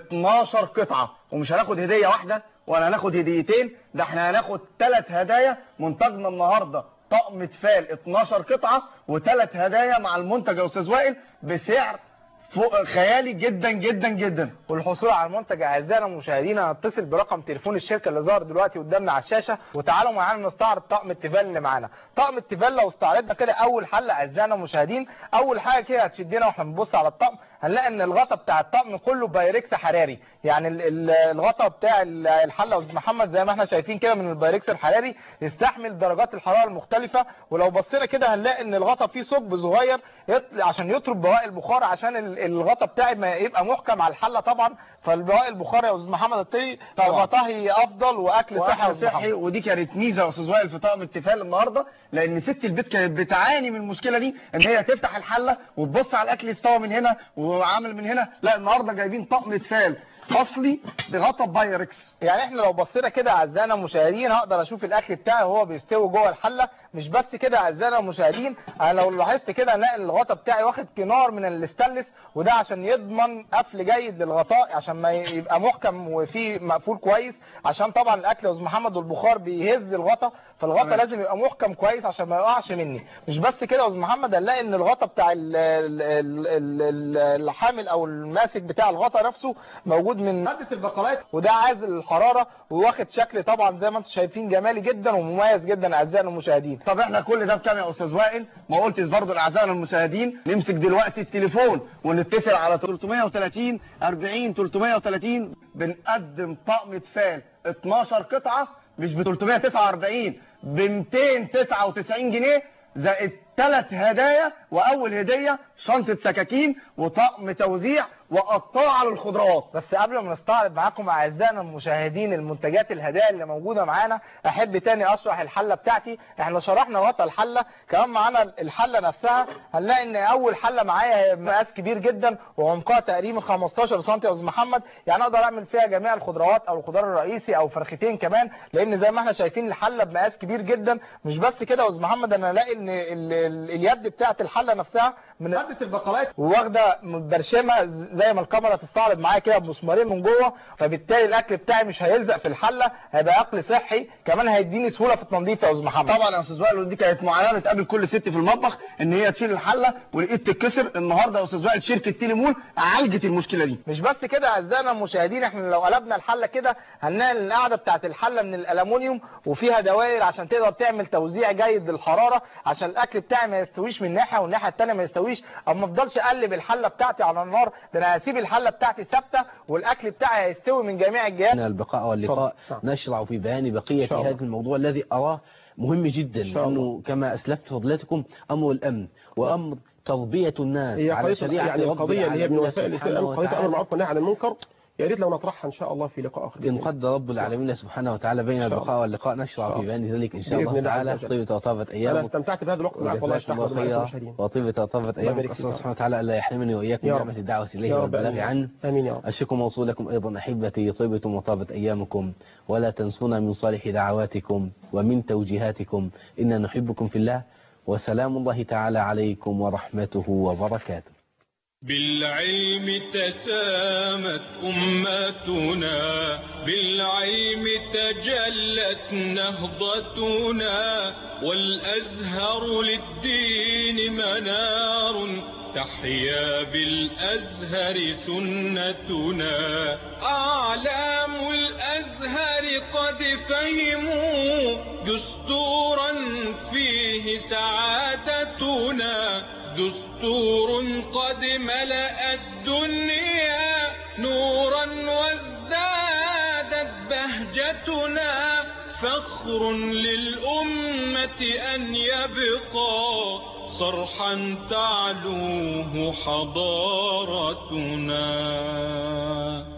12 قطعه ومش هناخد هديه واحده ولا هناخد هديتين ده احنا هناخد ثلاث هدايا منتجنا النهارده طقم تفال 12 قطعه وثلاث هدايا مع المنتج يا استاذ وائل بسعر فوق خيالي جدا جدا جدا والحصول على المنتج اعزائنا المشاهدين هنتصل برقم تليفون الشركه اللي ظهر دلوقتي قدامنا على الشاشه وتعالوا معانا نستعرض طقم التيفال اللي معانا طقم التيفال لو استعرضنا كده اول حله اعزائنا المشاهدين اول حاجه كده هتشدنا واحنا بنبص على الطقم هنلاقي ان الغطا بتاع الطقم كله بايركس حراري يعني ال- ال- الغطا بتاع ال- الحله يا استاذ محمد زي ما احنا شايفين كده من البايركس الحراري يستحمل درجات الحراره المختلفه ولو بصينا كده هنلاقي ان الغطا فيه ثقب صغير يط- عشان يطرد بواقي البخار عشان ال- الغطا بتاعي ما يبقى محكم على الحله طبعا فالبواقي البخار يا استاذ محمد الطري طبعاً. طهي افضل واكل صحي يا واكل أستاذ صحي محمد. ودي كانت ميزه يا استاذ وائل في طقم التفال النهارده لان ست البيت كانت بتعاني من المشكله دي ان هي تفتح الحله وتبص على الاكل يستوى من هنا وعامل من هنا لا النهارده جايبين طقم تفال اصلي بغطا بايركس يعني احنا لو بصينا كده اعزائنا المشاهدين هقدر اشوف الاكل بتاعي وهو بيستوي جوه الحله مش بس كده اعزائنا المشاهدين انا لو لاحظت كده هنلاقي الغطا بتاعي واخد كنار من الاستانلس وده عشان يضمن قفل جيد للغطاء عشان ما يبقى محكم وفيه مقفول كويس عشان طبعا الاكل يا استاذ محمد والبخار بيهز الغطا فالغطا تمام. لازم يبقى محكم كويس عشان ما يقعش مني مش بس كده يا استاذ محمد هنلاقي ان الغطا بتاع ال- ال- ال- ال- ال- الحامل او الماسك بتاع الغطا نفسه موجود من ماده البقالات وده عازل الحراره وواخد شكل طبعا زي ما انتم شايفين جمالي جدا ومميز جدا اعزائنا المشاهدين طب احنا كل ده بكام يا استاذ وائل ما قلتش برضه لاعزائنا المشاهدين نمسك دلوقتي التليفون ونتصل على 330 40 330 بنقدم طقم تفال 12 قطعه مش ب 349 ب 299 جنيه زائد ثلاث هدايا واول هديه شنطه سكاكين وطقم توزيع وقطاعه للخضروات بس قبل ما نستعرض معاكم اعزائنا المشاهدين المنتجات الهدايا اللي موجوده معانا احب تاني اشرح الحله بتاعتي احنا شرحنا غطا الحله كمان معانا الحله نفسها هنلاقي ان اول حله معايا هي مقاس كبير جدا وعمقها تقريبا 15 سم يا استاذ محمد يعني اقدر اعمل فيها جميع الخضروات او الخضار الرئيسي او فرختين كمان لان زي ما احنا شايفين الحله بمقاس كبير جدا مش بس كده يا استاذ محمد انا الاقي ان ال- ال- اليد بتاعت الحله نفسها من ماده البقالات وواخده برشمه زي ما الكاميرا تستعرض معايا كده بمسمارين من جوه فبالتالي الاكل بتاعي مش هيلزق في الحله هيبقى اكل صحي كمان هيديني سهوله في التنظيف يا استاذ محمد طبعا يا استاذ وائل ودي كانت معاناه بتقابل كل ست في المطبخ ان هي تشيل الحله والايد تتكسر النهارده يا استاذ وائل شركه تيلي مول عالجت المشكله دي مش بس كده اعزائنا المشاهدين احنا لو قلبنا الحله كده هنلاقي ان القاعده بتاعت الحله من الالومنيوم وفيها دوائر عشان تقدر تعمل توزيع جيد للحراره عشان الاكل بتاعي ما يستويش من ناحيه والناحيه الثانيه ما يستويش او ما افضلش اقلب الحله بتاعتي على النار ده انا هسيب الحله بتاعتي ثابته والاكل بتاعي هيستوي من جميع الجهات من البقاء واللقاء نعم. نشرع في بيان بقية إن شاء الله. هذا الموضوع الذي أراه مهم جدا شاء الله. لأنه كما أسلفت فضلاتكم أمر الأمن وأمر تربية الناس هي على قضية شريعة يعني رب القضية اللي هي من العالمين وسائل سبحانه الإسلام قضية أمر وتعالى. المعروف والنهي عن المنكر يا ريت لو نطرحها إن شاء الله في لقاء آخر بإذن إن الله. قدر رب العالمين سبحانه وتعالى بين إن شاء البقاء واللقاء نشرع إن شاء في بيان ذلك إن شاء بإذن الله الله عز تعالى وجل. طيبة وطابت أنا أيامك استمتعت بهذا الوقت معك والله وجزاكم أشتاق الله لكم خيرا المشاهدين وطيبة وطابت الله أيامك يبارك أسأل فيك. الله سبحانه وتعالى ألا يحرمني وإياكم يا من رب. نعمة الدعوة إليه يا رب والبلاغ آمين. عنه آمين يا رب الشكر موصولكم أيضا أحبتي طيبتم وطابت أيامكم ولا تنسونا من صالح دعواتكم ومن توجيهاتكم إنا نحبكم في الله وسلام الله تعالى عليكم ورحمته وبركاته بالعلم تسامت أمتنا بالعلم تجلت نهضتنا والأزهر للدين منار تحيا بالأزهر سنتنا أعلام الأزهر قد فهموا دستورا فيه سعادتنا دستور قد ملأ الدنيا نورا وازدادت بهجتنا فخر للأمة أن يبقى صرحا تعلوه حضارتنا